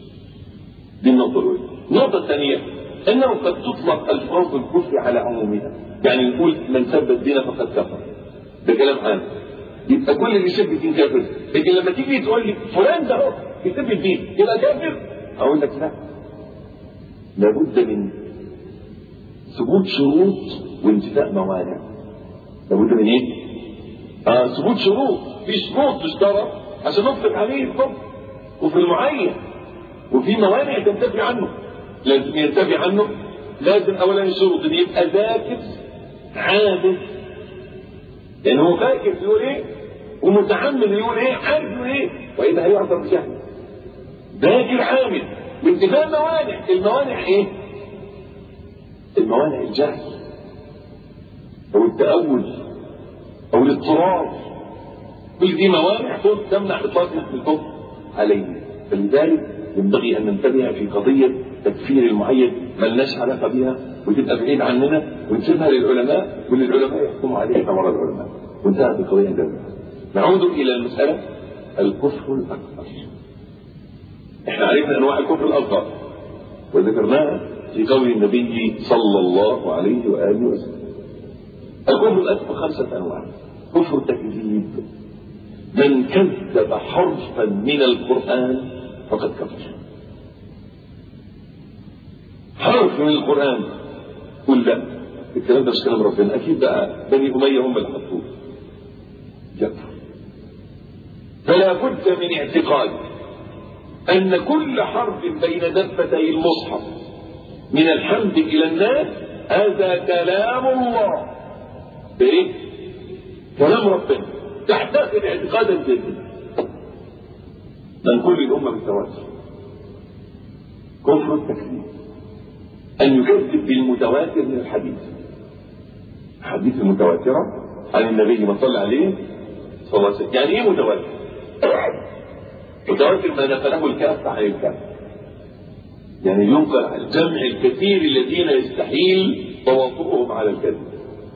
دي النقطه الاولى النقطه الثانيه انه قد تطلق الفاظ الكفر على عمومها يعني نقول من سب الدين فقد كفر ده كلام عام يبقى كل اللي يسب الدين كافر لكن لما تيجي تقول لي فلان ده اهو يسب الدين يبقى كافر اقول لك لا لابد من ثبوت شروط وانتفاء موانع لابد من ايه؟ آه ثبوت شروط في شروط تشترط عشان نطلق عليه الكفر كفر معين وفي موانع تنتفي عنه لازم ينتفي عنه لازم اولا الشروط ان يبقى ذاكر عابد لان هو فاكر يقول ايه ومتحمل يقول ايه عارف يقول ايه واذا هيعذر بجهل ذاكر عامل وانتفاء موانع الموانع ايه الموانع الجهل او التأول او الاضطرار كل دي موانع تمنع اطلاق اسم الكفر عليه فلذلك ينبغي ان ننتبه في قضيه تكفير المعين ملناش علاقه بها وتبقى بعيد عننا ونسيبها للعلماء وللعلماء يحكموا عليها كما العلماء وانتهت القضيه عندنا نعود الى المساله الكفر الاكبر احنا عرفنا انواع الكفر الاصغر وذكرناها في قول النبي صلى الله عليه واله وسلم الكفر الاكبر خمسه انواع كفر تكذيب من كذب حرفا من القران فقد كفر حرف من القران قل لا الكلام ده مش كلام ربنا اكيد بقى بني اميه هم اللي حطوه يكفر فلا بد من اعتقاد ان كل حرف بين دفتي المصحف من الحمد الى الناس هذا كلام الله ايه كلام ربنا تحتفل اعتقادا جدا من كل الامه بالتواتر كفر التكذيب ان يكذب بالمتواتر من الحديث الحديث المتواتره عن النبي ما صلى عليه صلى الله عليه وسلم يعني ايه متواتر متواتر ما نقله الكاف عن الكاف يعني ينقل عن الجمع الكثير الذين يستحيل تواطؤهم على الكذب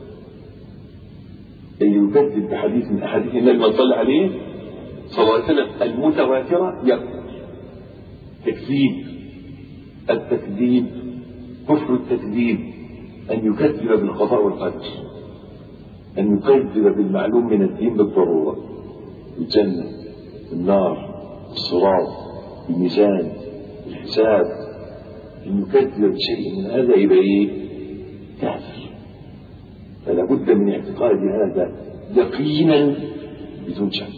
اللي يكذب بحديث من احاديث النبي من صلى عليه صلى الله عليه وسلم المتواتره يكفر تكذيب التكذيب كفر التكذيب ان يكذب بالقضاء والقدر ان يكذب بالمعلوم من الدين بالضروره الجنه النار الصراط الميزان الحساب ان يكذب بشيء من هذا يبقى ايه كافر فلا بد من اعتقاد هذا يقينا بدون شك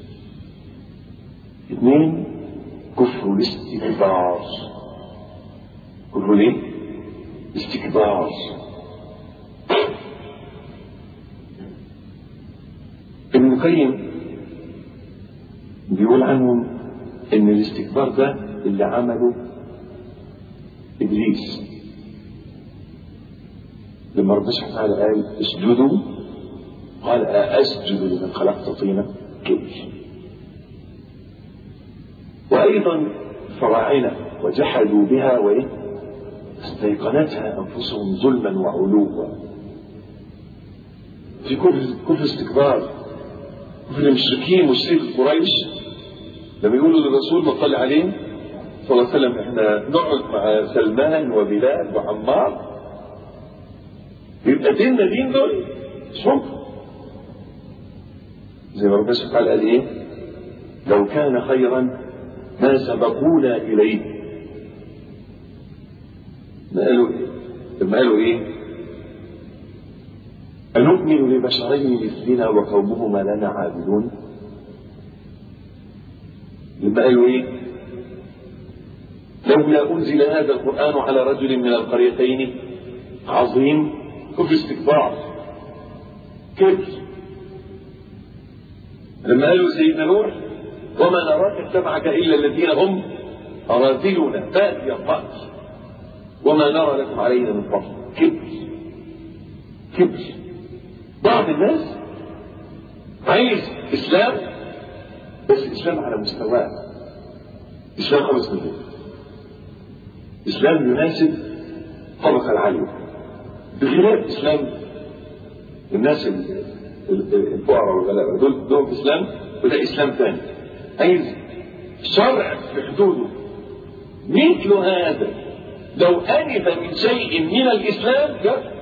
اثنين كفر الاستكبار كفر ايه استكبار ابن القيم بيقول عنهم ان الاستكبار ده اللي عمله ابليس لما ربنا سبحانه وتعالى قال اسجدوا قال أسجد لمن خلقت طينا كبر وأيضا فراعنة وجحدوا بها وإيه استيقنتها أنفسهم ظلما وعلوا في كل كل استكبار كل المشركين مشركي قريش لما يقولوا للرسول ما صلى عليه صلى الله عليه وسلم احنا نقعد مع سلمان وبلال وعمار يبقى ديننا دين دول مش ممكن زي ما ربنا سبحانه قال ايه لو كان خيرا ما سبقونا اليه ما قالوا ايه لما قالوا ايه أنؤمن لبشرين مثلنا وقومهما لنا عابدون لما قالوا ايه لولا أنزل هذا القرآن على رجل من القريتين عظيم كفر استكبار كبر لما قالوا سيدنا نوح وما نراك اتبعك الا الذين هم اراذلنا بادي الراي وما نرى لكم علينا من فضل كبر كبر بعض الناس عايز اسلام بس اسلام على مستواه اسلام خمس مليون اسلام يناسب الطبقه العاليه بخلاف اسلام الناس الفقراء والغلابه دول دول اسلام وده اسلام ثاني عايز شرع في حدوده مثل هذا لو انف من شيء من الاسلام كفر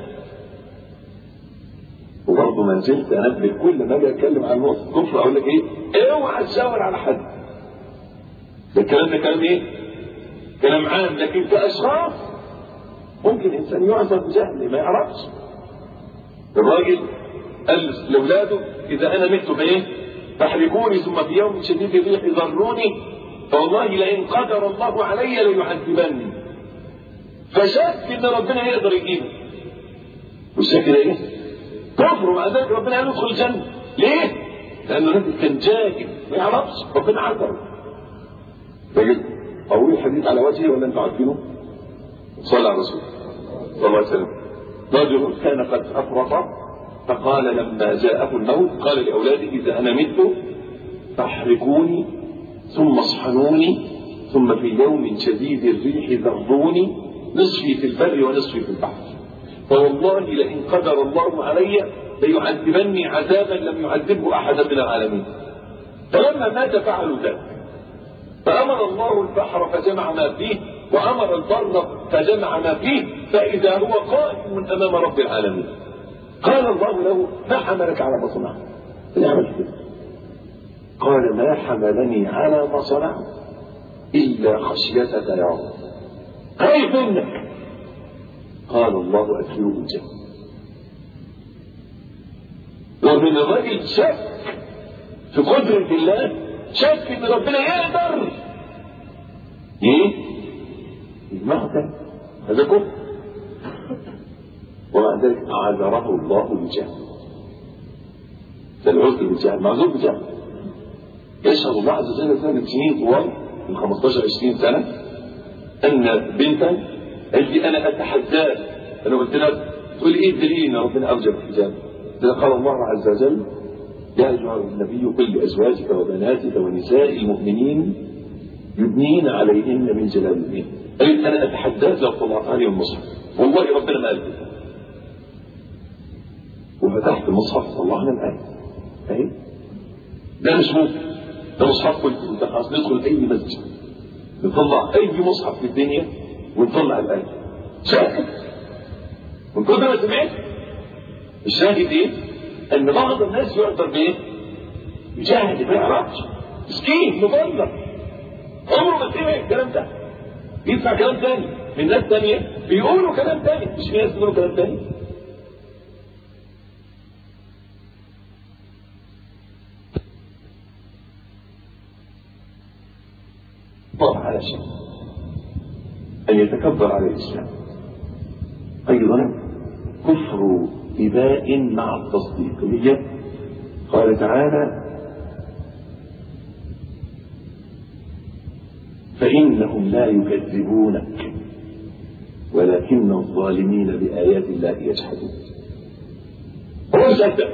وبرضه ما زلت انبه كل ما اجي اتكلم عن نقطه كفر اقول لك ايه اوعى تشاور على حد ده الكلام ده كلام ايه؟ كلام عام لكن كاشخاص ممكن انسان يعذر بجهل ما يعرفش الراجل قال لاولاده اذا انا مت بايه فاحرقوني ثم في يوم شديد الريح ذروني فوالله لئن قدر الله علي ليعذبني فشك ان ربنا يقدر يجيبه والشك ده ايه كفر ومع ذلك ربنا قال له ادخل الجنه ليه لانه الراجل كان جاهل ما يعرفش ربنا عذره راجل اقول الحديث على وجهه ولا انتوا عارفينه صلى على الرسول صلى الله عليه وسلم رجل كان قد افرط فقال لما جاءه الموت قال لاولاده اذا انا مت فاحرقوني ثم اصحنوني ثم في يوم شديد الريح ذروني نصفي في البر ونصفي في البحر فوالله لئن قدر الله علي ليعذبني عذابا لم يعذبه احدا من العالمين فلما مات فعلوا ذلك فامر الله البحر فجمع ما فيه وامر البر فجمع ما فيه فاذا هو قائم امام رب العالمين قال الله له ما حملك على ما صنعت عملت كده قال ما حملني على ما صنعت الا خشيتك يا رب خايف منك قال الله أدخله الجنة رغم ان الراجل شك في قدرة الله شك ان ربنا يقدر ايه؟ يجمعه هذا كفر ومع ذلك أعذره الله بجهل ده العذر بجهل معذور بجهل يشهد الله عز وجل سنة سنين طوال من 15 20 سنة أن بنتا قالت لي أنا أتحداك أنا قلت لها تقول لي إيه الدليل أن ربنا أوجب الحجاب؟ قال الله عز وجل يا أيها النبي قل لأزواجك وبناتك ونساء المؤمنين يبنين عليهن من جلالهن قالت أنا أتحداك لو طلعت عليهم المصحف والله ربنا ما قال كده وفتحت المصحف طلعنا الآية أهي ده مش ممكن ده مصحف كنت خلاص ندخل أي مسجد نطلع أي مصحف في الدنيا ونطلع الآية شاهد من كل ما سمعت الشاهد ايه؟ ان بعض الناس يعذر بايه؟ بجهل ما يعرفش مسكين مضلل عمره ما سمع الكلام ده يسمع كلام تاني من ناس تانية بيقولوا كلام تاني مش في ناس بيقولوا كلام تاني الله على شيء أن يتكبر على الإسلام أيضا كفر إباء مع التصديقية قال تعالى فإنهم لا يكذبونك ولكن الظالمين بآيات الله يجحدون هو مصدق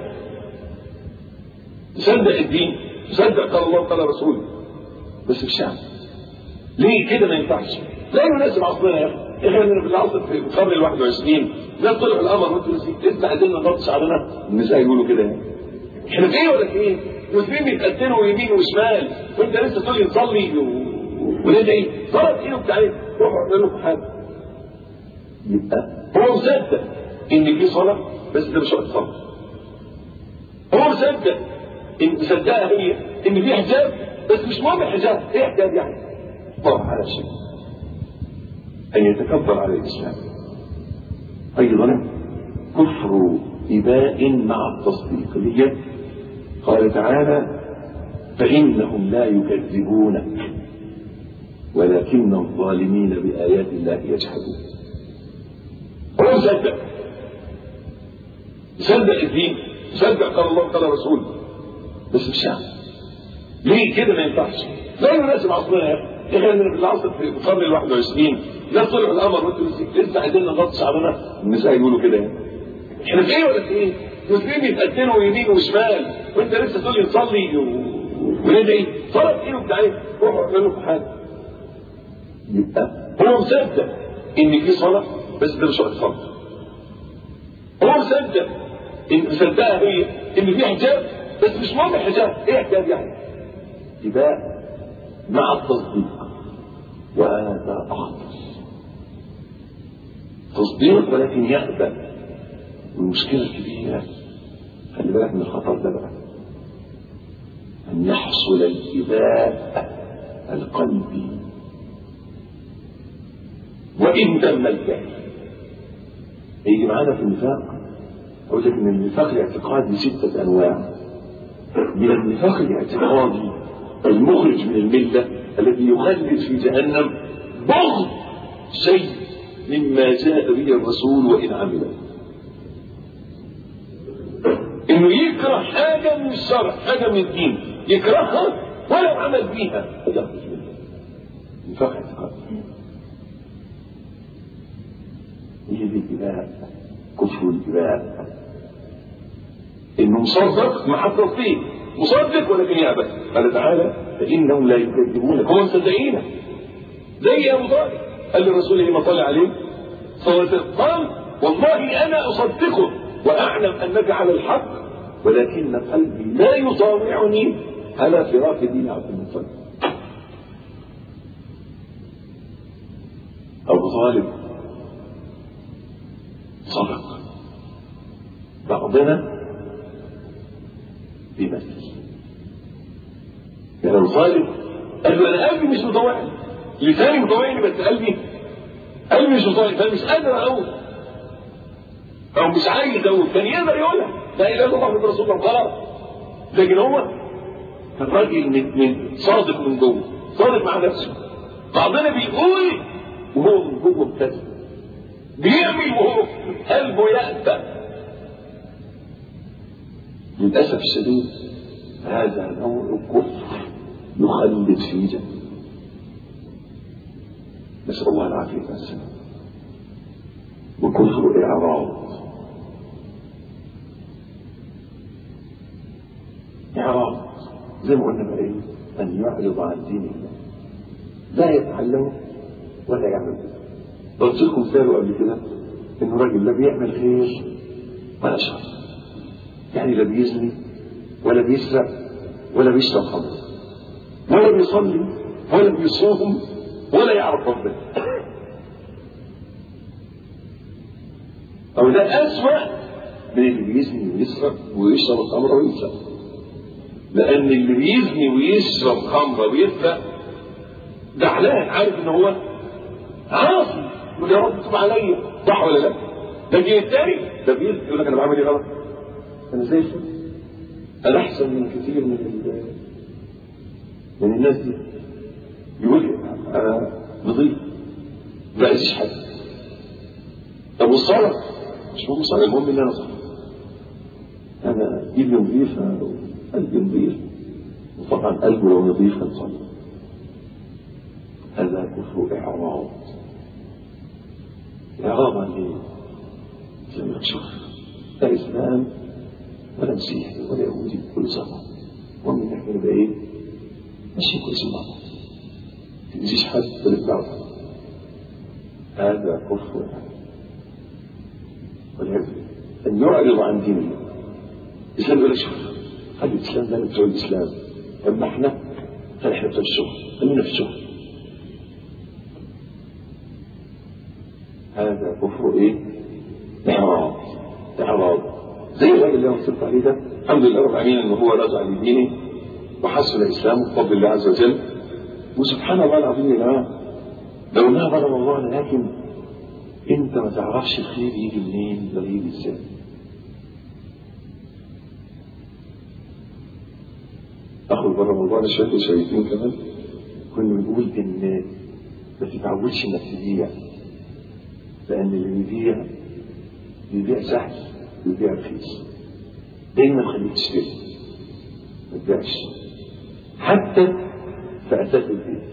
مصدق الدين مصدق قال الله قال رسوله بس مش شعب ليه كده ما ينفعش لا يناسب عصرنا يا اخي احنا في العصر في القرن ال 21 لا طلع القمر وانتوا لسه عايزين نغطس علينا النساء يقولوا كده يعني احنا في ايه ولا في ايه؟ مسلمين بيتقتلوا يمين وشمال وانت لسه تقول لي نصلي و... وندعي فرض ايه وبتاع ايه؟ روحوا اعملوا لكم حاجه يبقى هو مصدق ان في صلاه بس ده مش وقت صلاه هو مصدق ان مصدقها هي ان في حجاب بس مش مهم الحجاب ايه حجاب يعني؟ الله على شيء أن يتكبر على الإسلام أيضا كفر إباء مع التصديقية قال تعالى فإنهم لا يكذبونك ولكن الظالمين بآيات الله يجحدون هو مصدق مصدق الدين مصدق قال الله قال رسوله بس مش شعب ليه كده ما ينفعش لا يناسب عصرنا يا اخي احنا في العصر في القرن ال 21 لا طلع القمر وانتوا لسه عايزين نغطس شعرنا النساء يقولوا كده يعني احنا في ايه ولا في ايه؟ مسلمين بيتقتلوا يمين وشمال وانت لسه تقول لي نصلي و... وندعي فرض ايه وبتاع ايه؟ روحوا اعملوا لكم حاجه يبقى هو مصدق ان في صلاه بس ده مش وقت صلاه هو مصدق ان مصدقها هي ان في حجاب بس مش مهم الحجاب ايه حجاب يعني؟ يبقى مع التصديق وهذا أخطر تصديق ولكن يأبى المشكلة الكبيرة خلي بالك من الخطر ده بقى أن يحصل الإباء القلبي وإن تم الفعل يجي معانا في النفاق أقول لك إن النفاق الاعتقادي ستة أنواع من النفاق الاعتقادي المخرج من الملة الذي يخلد في جهنم بغض شيء مما جاء به الرسول وإن عمله انه يكره حاجة من الشرع حاجة من الدين يكرهها ولو عمل بيها يخرج منها نفاق اعتقاد هي دي الإباء كفر الإباء انه مصدق مع التصديق مصدق ولكن يأبى قال تعالى فإنهم لا يكذبونك هم مصدقينك زي أبو طالب قال للرسول لما طلع عليه صلى الله عليه وسلم قال والله أنا أصدقك وأعلم أنك على الحق ولكن قلبي لا يطاوعني على فراق دين عبد المطلب أبو طالب صدق بعضنا بمثل يعني أبو طالب قال له أنا قلبي مش مطوعني لساني مطوعني بس قلبي قلبي مش مطوعني فأنا مش قادر أقول او مش عايز يزود كان يقدر يقولها لا اله الا الله محمد رسول الله خلاص لكن هو كان راجل من, من صادق من جوه صادق مع نفسه بعضنا بيقول وهو من جوه مبتسم بيعمل وهو قلبه يأبى للأسف الشديد هذا نوع كفر يخلد في جنة نسأل الله العافية والسلام وكفر إعراض إعراض زي ما قلنا بقى إيه أن يعرض عن دين الله لا يتعلمه ولا يعمل قلت لكم مثال قبل كده إنه راجل لا بيعمل خير ولا شر يعني لا بيزني ولا بيسرق ولا بيشرب خمر ولا بيصلي ولا بيصوم ولا يعرف ربنا أو ده أسوأ من اللي بيزني ويسرق ويشرب الخمر ويسرق لأن اللي بيزني ويشرب خمر ويسرق زعلان عارف إن هو عاصي يقول يا رب تب عليا صح ولا لا؟ لكن الثاني ده بيزني يقول لك أنا بعمل إيه غلط؟ أنا زي الفل أنا أحسن من كثير من من الناس دي يقول أنا نظيف ما أذيش حد طب والصلاة مش مهم صلاة المهم إن أنا صلاة أنا إيدي نظيفة قلبي نظيف وطبعا قلبه لو نظيف هنصلي هذا كفر إعراض إعراض عن إيه؟ زي ما تشوف لا إسلام ولا مسيحي ولا يهودي كل سنة ومن نحن نبقى إيه؟ ماشي كل سنة ما تأذيش حد ولا تبعه هذا كفر والعياذ أن يعرض عن دينه الإسلام يقول لك شوف خلي الإسلام ده بتوع الإسلام أما إحنا فإحنا بتوع الشغل خلينا في الشغل هذا كفر إيه؟ إعراض إعراض زي الراجل اللي انا وصلت عليه ده الحمد لله رب العالمين ان هو رجع لدينه وحسن اسلامه بفضل الله عز وجل وسبحان الله العظيم يا جماعه لو انها ظلم الله لكن انت ما تعرفش الخير يجي منين ولا يجي ازاي اخذ بره موضوعنا شويه شويتين كمان كنا بنقول ان ما تتعودش انك تبيع لان اللي بيبيع بيبيع سهل بيبيع رخيص دايما خليك تشتري ما تبيعش حتى في اساس البيت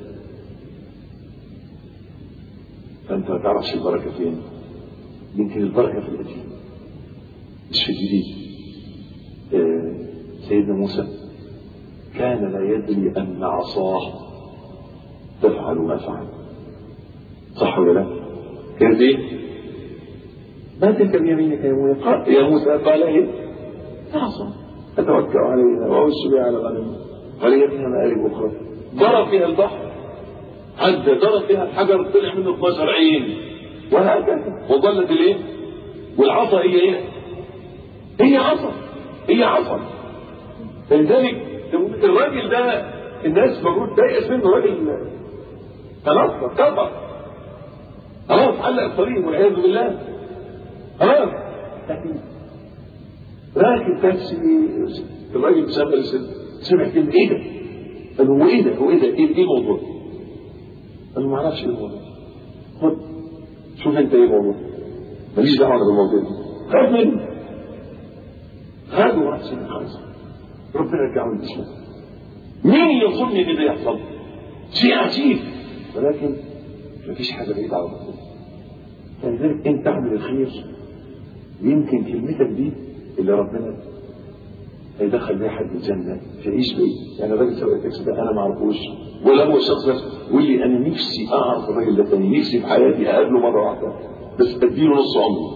فانت ما تعرفش البركه فين يمكن البركه في القديم مش في الجديد آه سيدنا موسى كان لا يدري ان عصاه تفعل ما فعل صح ولا لا؟ كانت ايه؟ ما تلك بيمينك يا موسى قال يا موسى قال ايه؟ عصا اتوكل عليها واوش بها على غنمي ولي فيها مآرب اخرى ضرب فيها البحر عدى ضرب فيها الحجر طلع منه 12 عين وهكذا وظلت الايه؟ والعصا هي ايه؟ هي عصا هي عصا فلذلك الراجل ده الناس المفروض تيأس منه راجل خلاص كفر خلاص علق الطريق والعياذ بالله خلاص لكن راكب تاكسي الراجل مسافر السن سمع كلمه ايه ده؟ قال له هو ايه ده؟ هو ايه ده؟ ايه ايه الموضوع؟ قال له ما اعرفش ايه الموضوع خد شوف انت ايه الموضوع ماليش دعوه انا بالموضوع ده خاف منه خدوا واحد سنه خمسه ربنا يرجعه للاسلام مين يظن ان ده يحصل؟ شيء عجيب ولكن مفيش حاجه بعيده عن ربنا فلذلك انت اعمل الخير يمكن كلمتك دي اللي ربنا هيدخل بيها حد الجنة تعيش بيه يعني الراجل سواق التاكسي ده انا ما اعرفوش ولا هو الشخص ده يقول لي انا نفسي اعرف الراجل ده تاني نفسي في حياتي اقابله مره واحده بس اديله نص عمري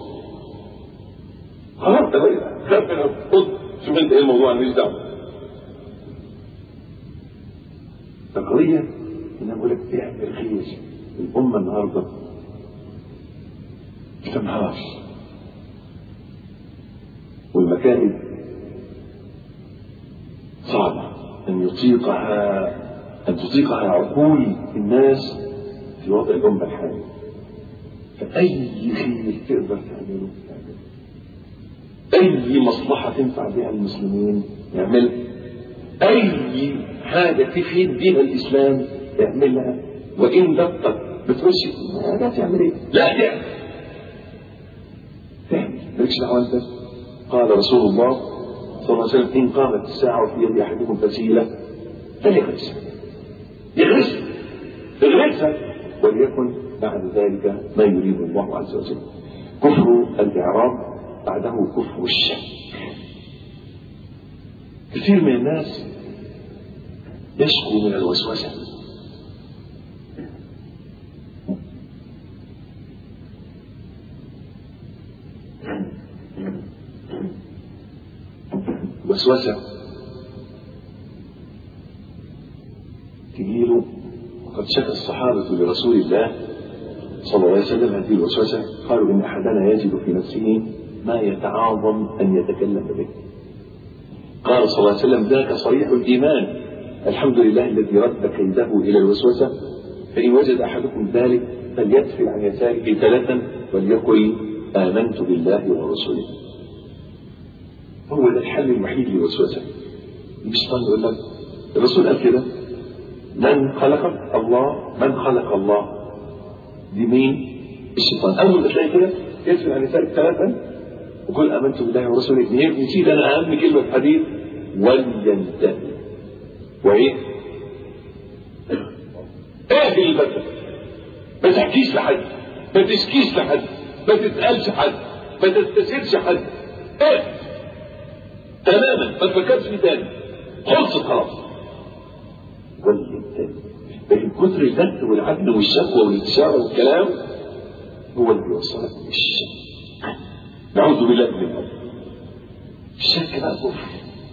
خلاص ده خاف من خد شوف انت ايه الموضوع انا ماليش دعوه القضيه ان اقول لك اعمل خير الامه النهارده تنهار والمكائد صعبة أن يطيقها أن تطيقها عقول الناس في وضع الأمة الحالي فأي خير تقدر تعمله تعمله أي مصلحة تنفع بها المسلمين يعملها أي حاجة تفيد بها الإسلام يعملها وإن دقت بتخش لا تعمل إيه؟ لا تعمل تعمل مالكش دعوة أنت قال رسول الله صلى الله عليه وسلم إن قامت الساعة وفي يد أحدكم فسيلة فليغرسها يغرسها اغرسها وليكن بعد ذلك ما يريد الله عز وجل كفر الإعراب بعده كفر الشك كثير من الناس يشكو من الوسوسة وسوسة تجيله وقد شكى الصحابة لرسول الله صلى الله عليه وسلم هذه الوسوسة قالوا إن أحدنا يجد في نفسه ما يتعاظم أن يتكلم به قال صلى الله عليه وسلم ذاك صريح الإيمان الحمد لله الذي رد كيده إلى الوسوسة فإن وجد أحدكم ذلك فليدفع عن يساره ثلاثا وليقل آمنت بالله ورسوله هو ده الحل الوحيد للوسوسة الشيطان يقول لك الرسول قال كده من خلقك الله من خلق الله دي مين الشيطان اول ما تلاقي كده يدفع عن يسارك ثلاثا وقل امنت بالله ورسوله نسيت انا اهم كلمه في الحديث ولينتهي وايه؟ اهدي البدن ما تحكيش لحد ما تشكيش لحد ما تسالش حد ما تستشيرش حد اهدي تماما ما تفكرش فيه تاني خلصت خلاص ولينتهي لكن كتر الجد والعدل والشكوى والاستشاره والكلام هو اللي بيوصلك للشك نعوذ بالله من النار الشك بقى كفر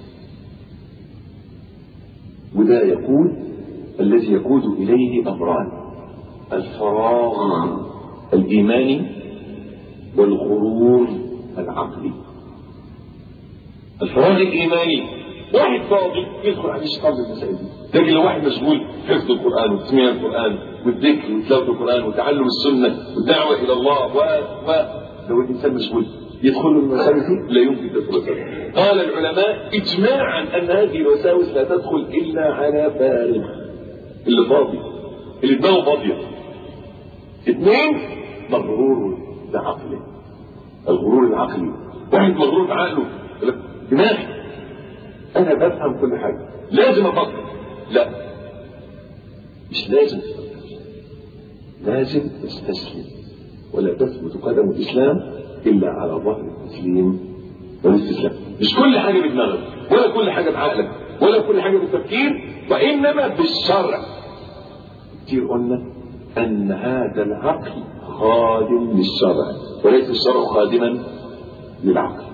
وده يقود الذي يقود اليه امران الفراغ الايماني والغرور العقلي الفراغ الايماني واحد فاضي يدخل عليه الشيطان بالمسائل دي لكن لو واحد مشغول حفظ القران وتسميع القران والذكر وتلاوه القران وتعلم السنه والدعوه الى الله و و لو الانسان مشغول يدخل المسائل دي لا يمكن تدخل قال العلماء اجماعا ان هذه الوساوس لا تدخل الا على فارغ اللي فاضي اللي دماغه فاضيه اثنين مغرور بعقله الغرور العقلي واحد مغرور بعقله دماغي انا بفهم كل حاجه لازم افكر لا مش لازم تفكر لازم تستسلم ولا تثبت قدم الاسلام الا على ظهر التسليم والاستسلام مش كل حاجه بدماغك ولا كل حاجه بعقلك ولا كل حاجه بالتفكير وانما بالشرع كتير قلنا ان هذا العقل خادم للشرع وليس الشرع خادما للعقل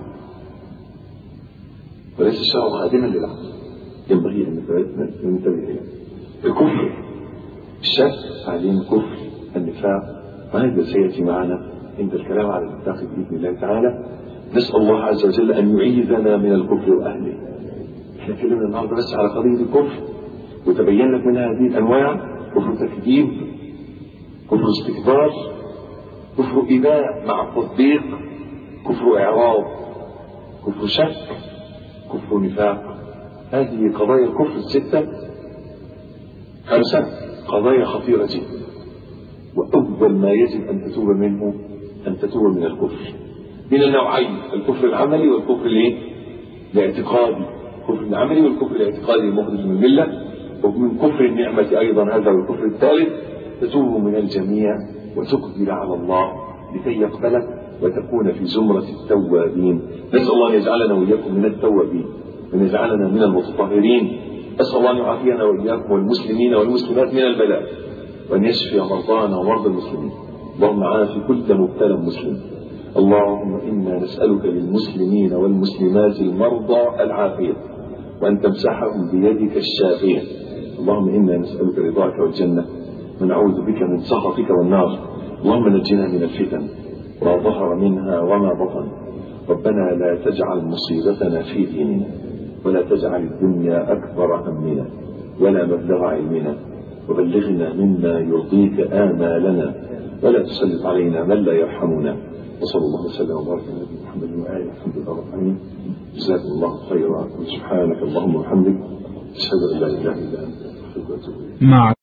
وليس الشرع خادما للعقل ينبغي ان ننتبه اليه الكفر الشك بعدين كفر النفاق وهذا سياتي معنا عند الكلام على النفاق باذن الله تعالى نسال الله عز وجل ان يعيذنا من الكفر واهله احنا اتكلمنا النهارده بس على قضيه الكفر وتبين لك منها هذه الانواع كفر تكذيب كفر استكبار كفر إباء مع التطبيق كفر إعراض كفر شك كفر نفاق هذه قضايا الكفر الستة خمسة قضايا خطيرة جدا وأول ما يجب أن تتوب منه أن تتوب من الكفر من النوعين الكفر العملي والكفر الايه؟ الاعتقادي الكفر العملي والكفر الاعتقادي المخرج من الملة ومن كفر النعمة أيضا هذا والكفر الثالث تتوب من الجميع وتقبل على الله لكي يقبلك وتكون في زمرة التوابين نسأل الله أن يجعلنا وإياكم من التوابين وأن يجعلنا من المتطهرين أسأل الله أن يعافينا وإياكم والمسلمين والمسلمات من البلاء وأن يشفي مرضانا ومرضى المسلمين اللهم عافي كل مبتلى مسلم اللهم إنا نسألك للمسلمين والمسلمات المرضى العافية وأن تمسحهم بيدك الشافية اللهم إنا نسألك رضاك والجنة ونعوذ بك من سخطك والنار اللهم نجنا من الفتن ما ظهر منها وما بطن ربنا لا تجعل مصيبتنا في ديننا ولا تجعل الدنيا أكبر همنا ولا مبلغ علمنا وبلغنا مما يرضيك آمالنا ولا تسلط علينا من لا يرحمنا وصلى الله وسلم وبارك على نبينا محمد وآله الحمد لله رب العالمين جزاكم الله خيرا سبحانك اللهم وبحمدك أشهد أن لا إله إلا أنت أستغفرك وأتوب إليك مع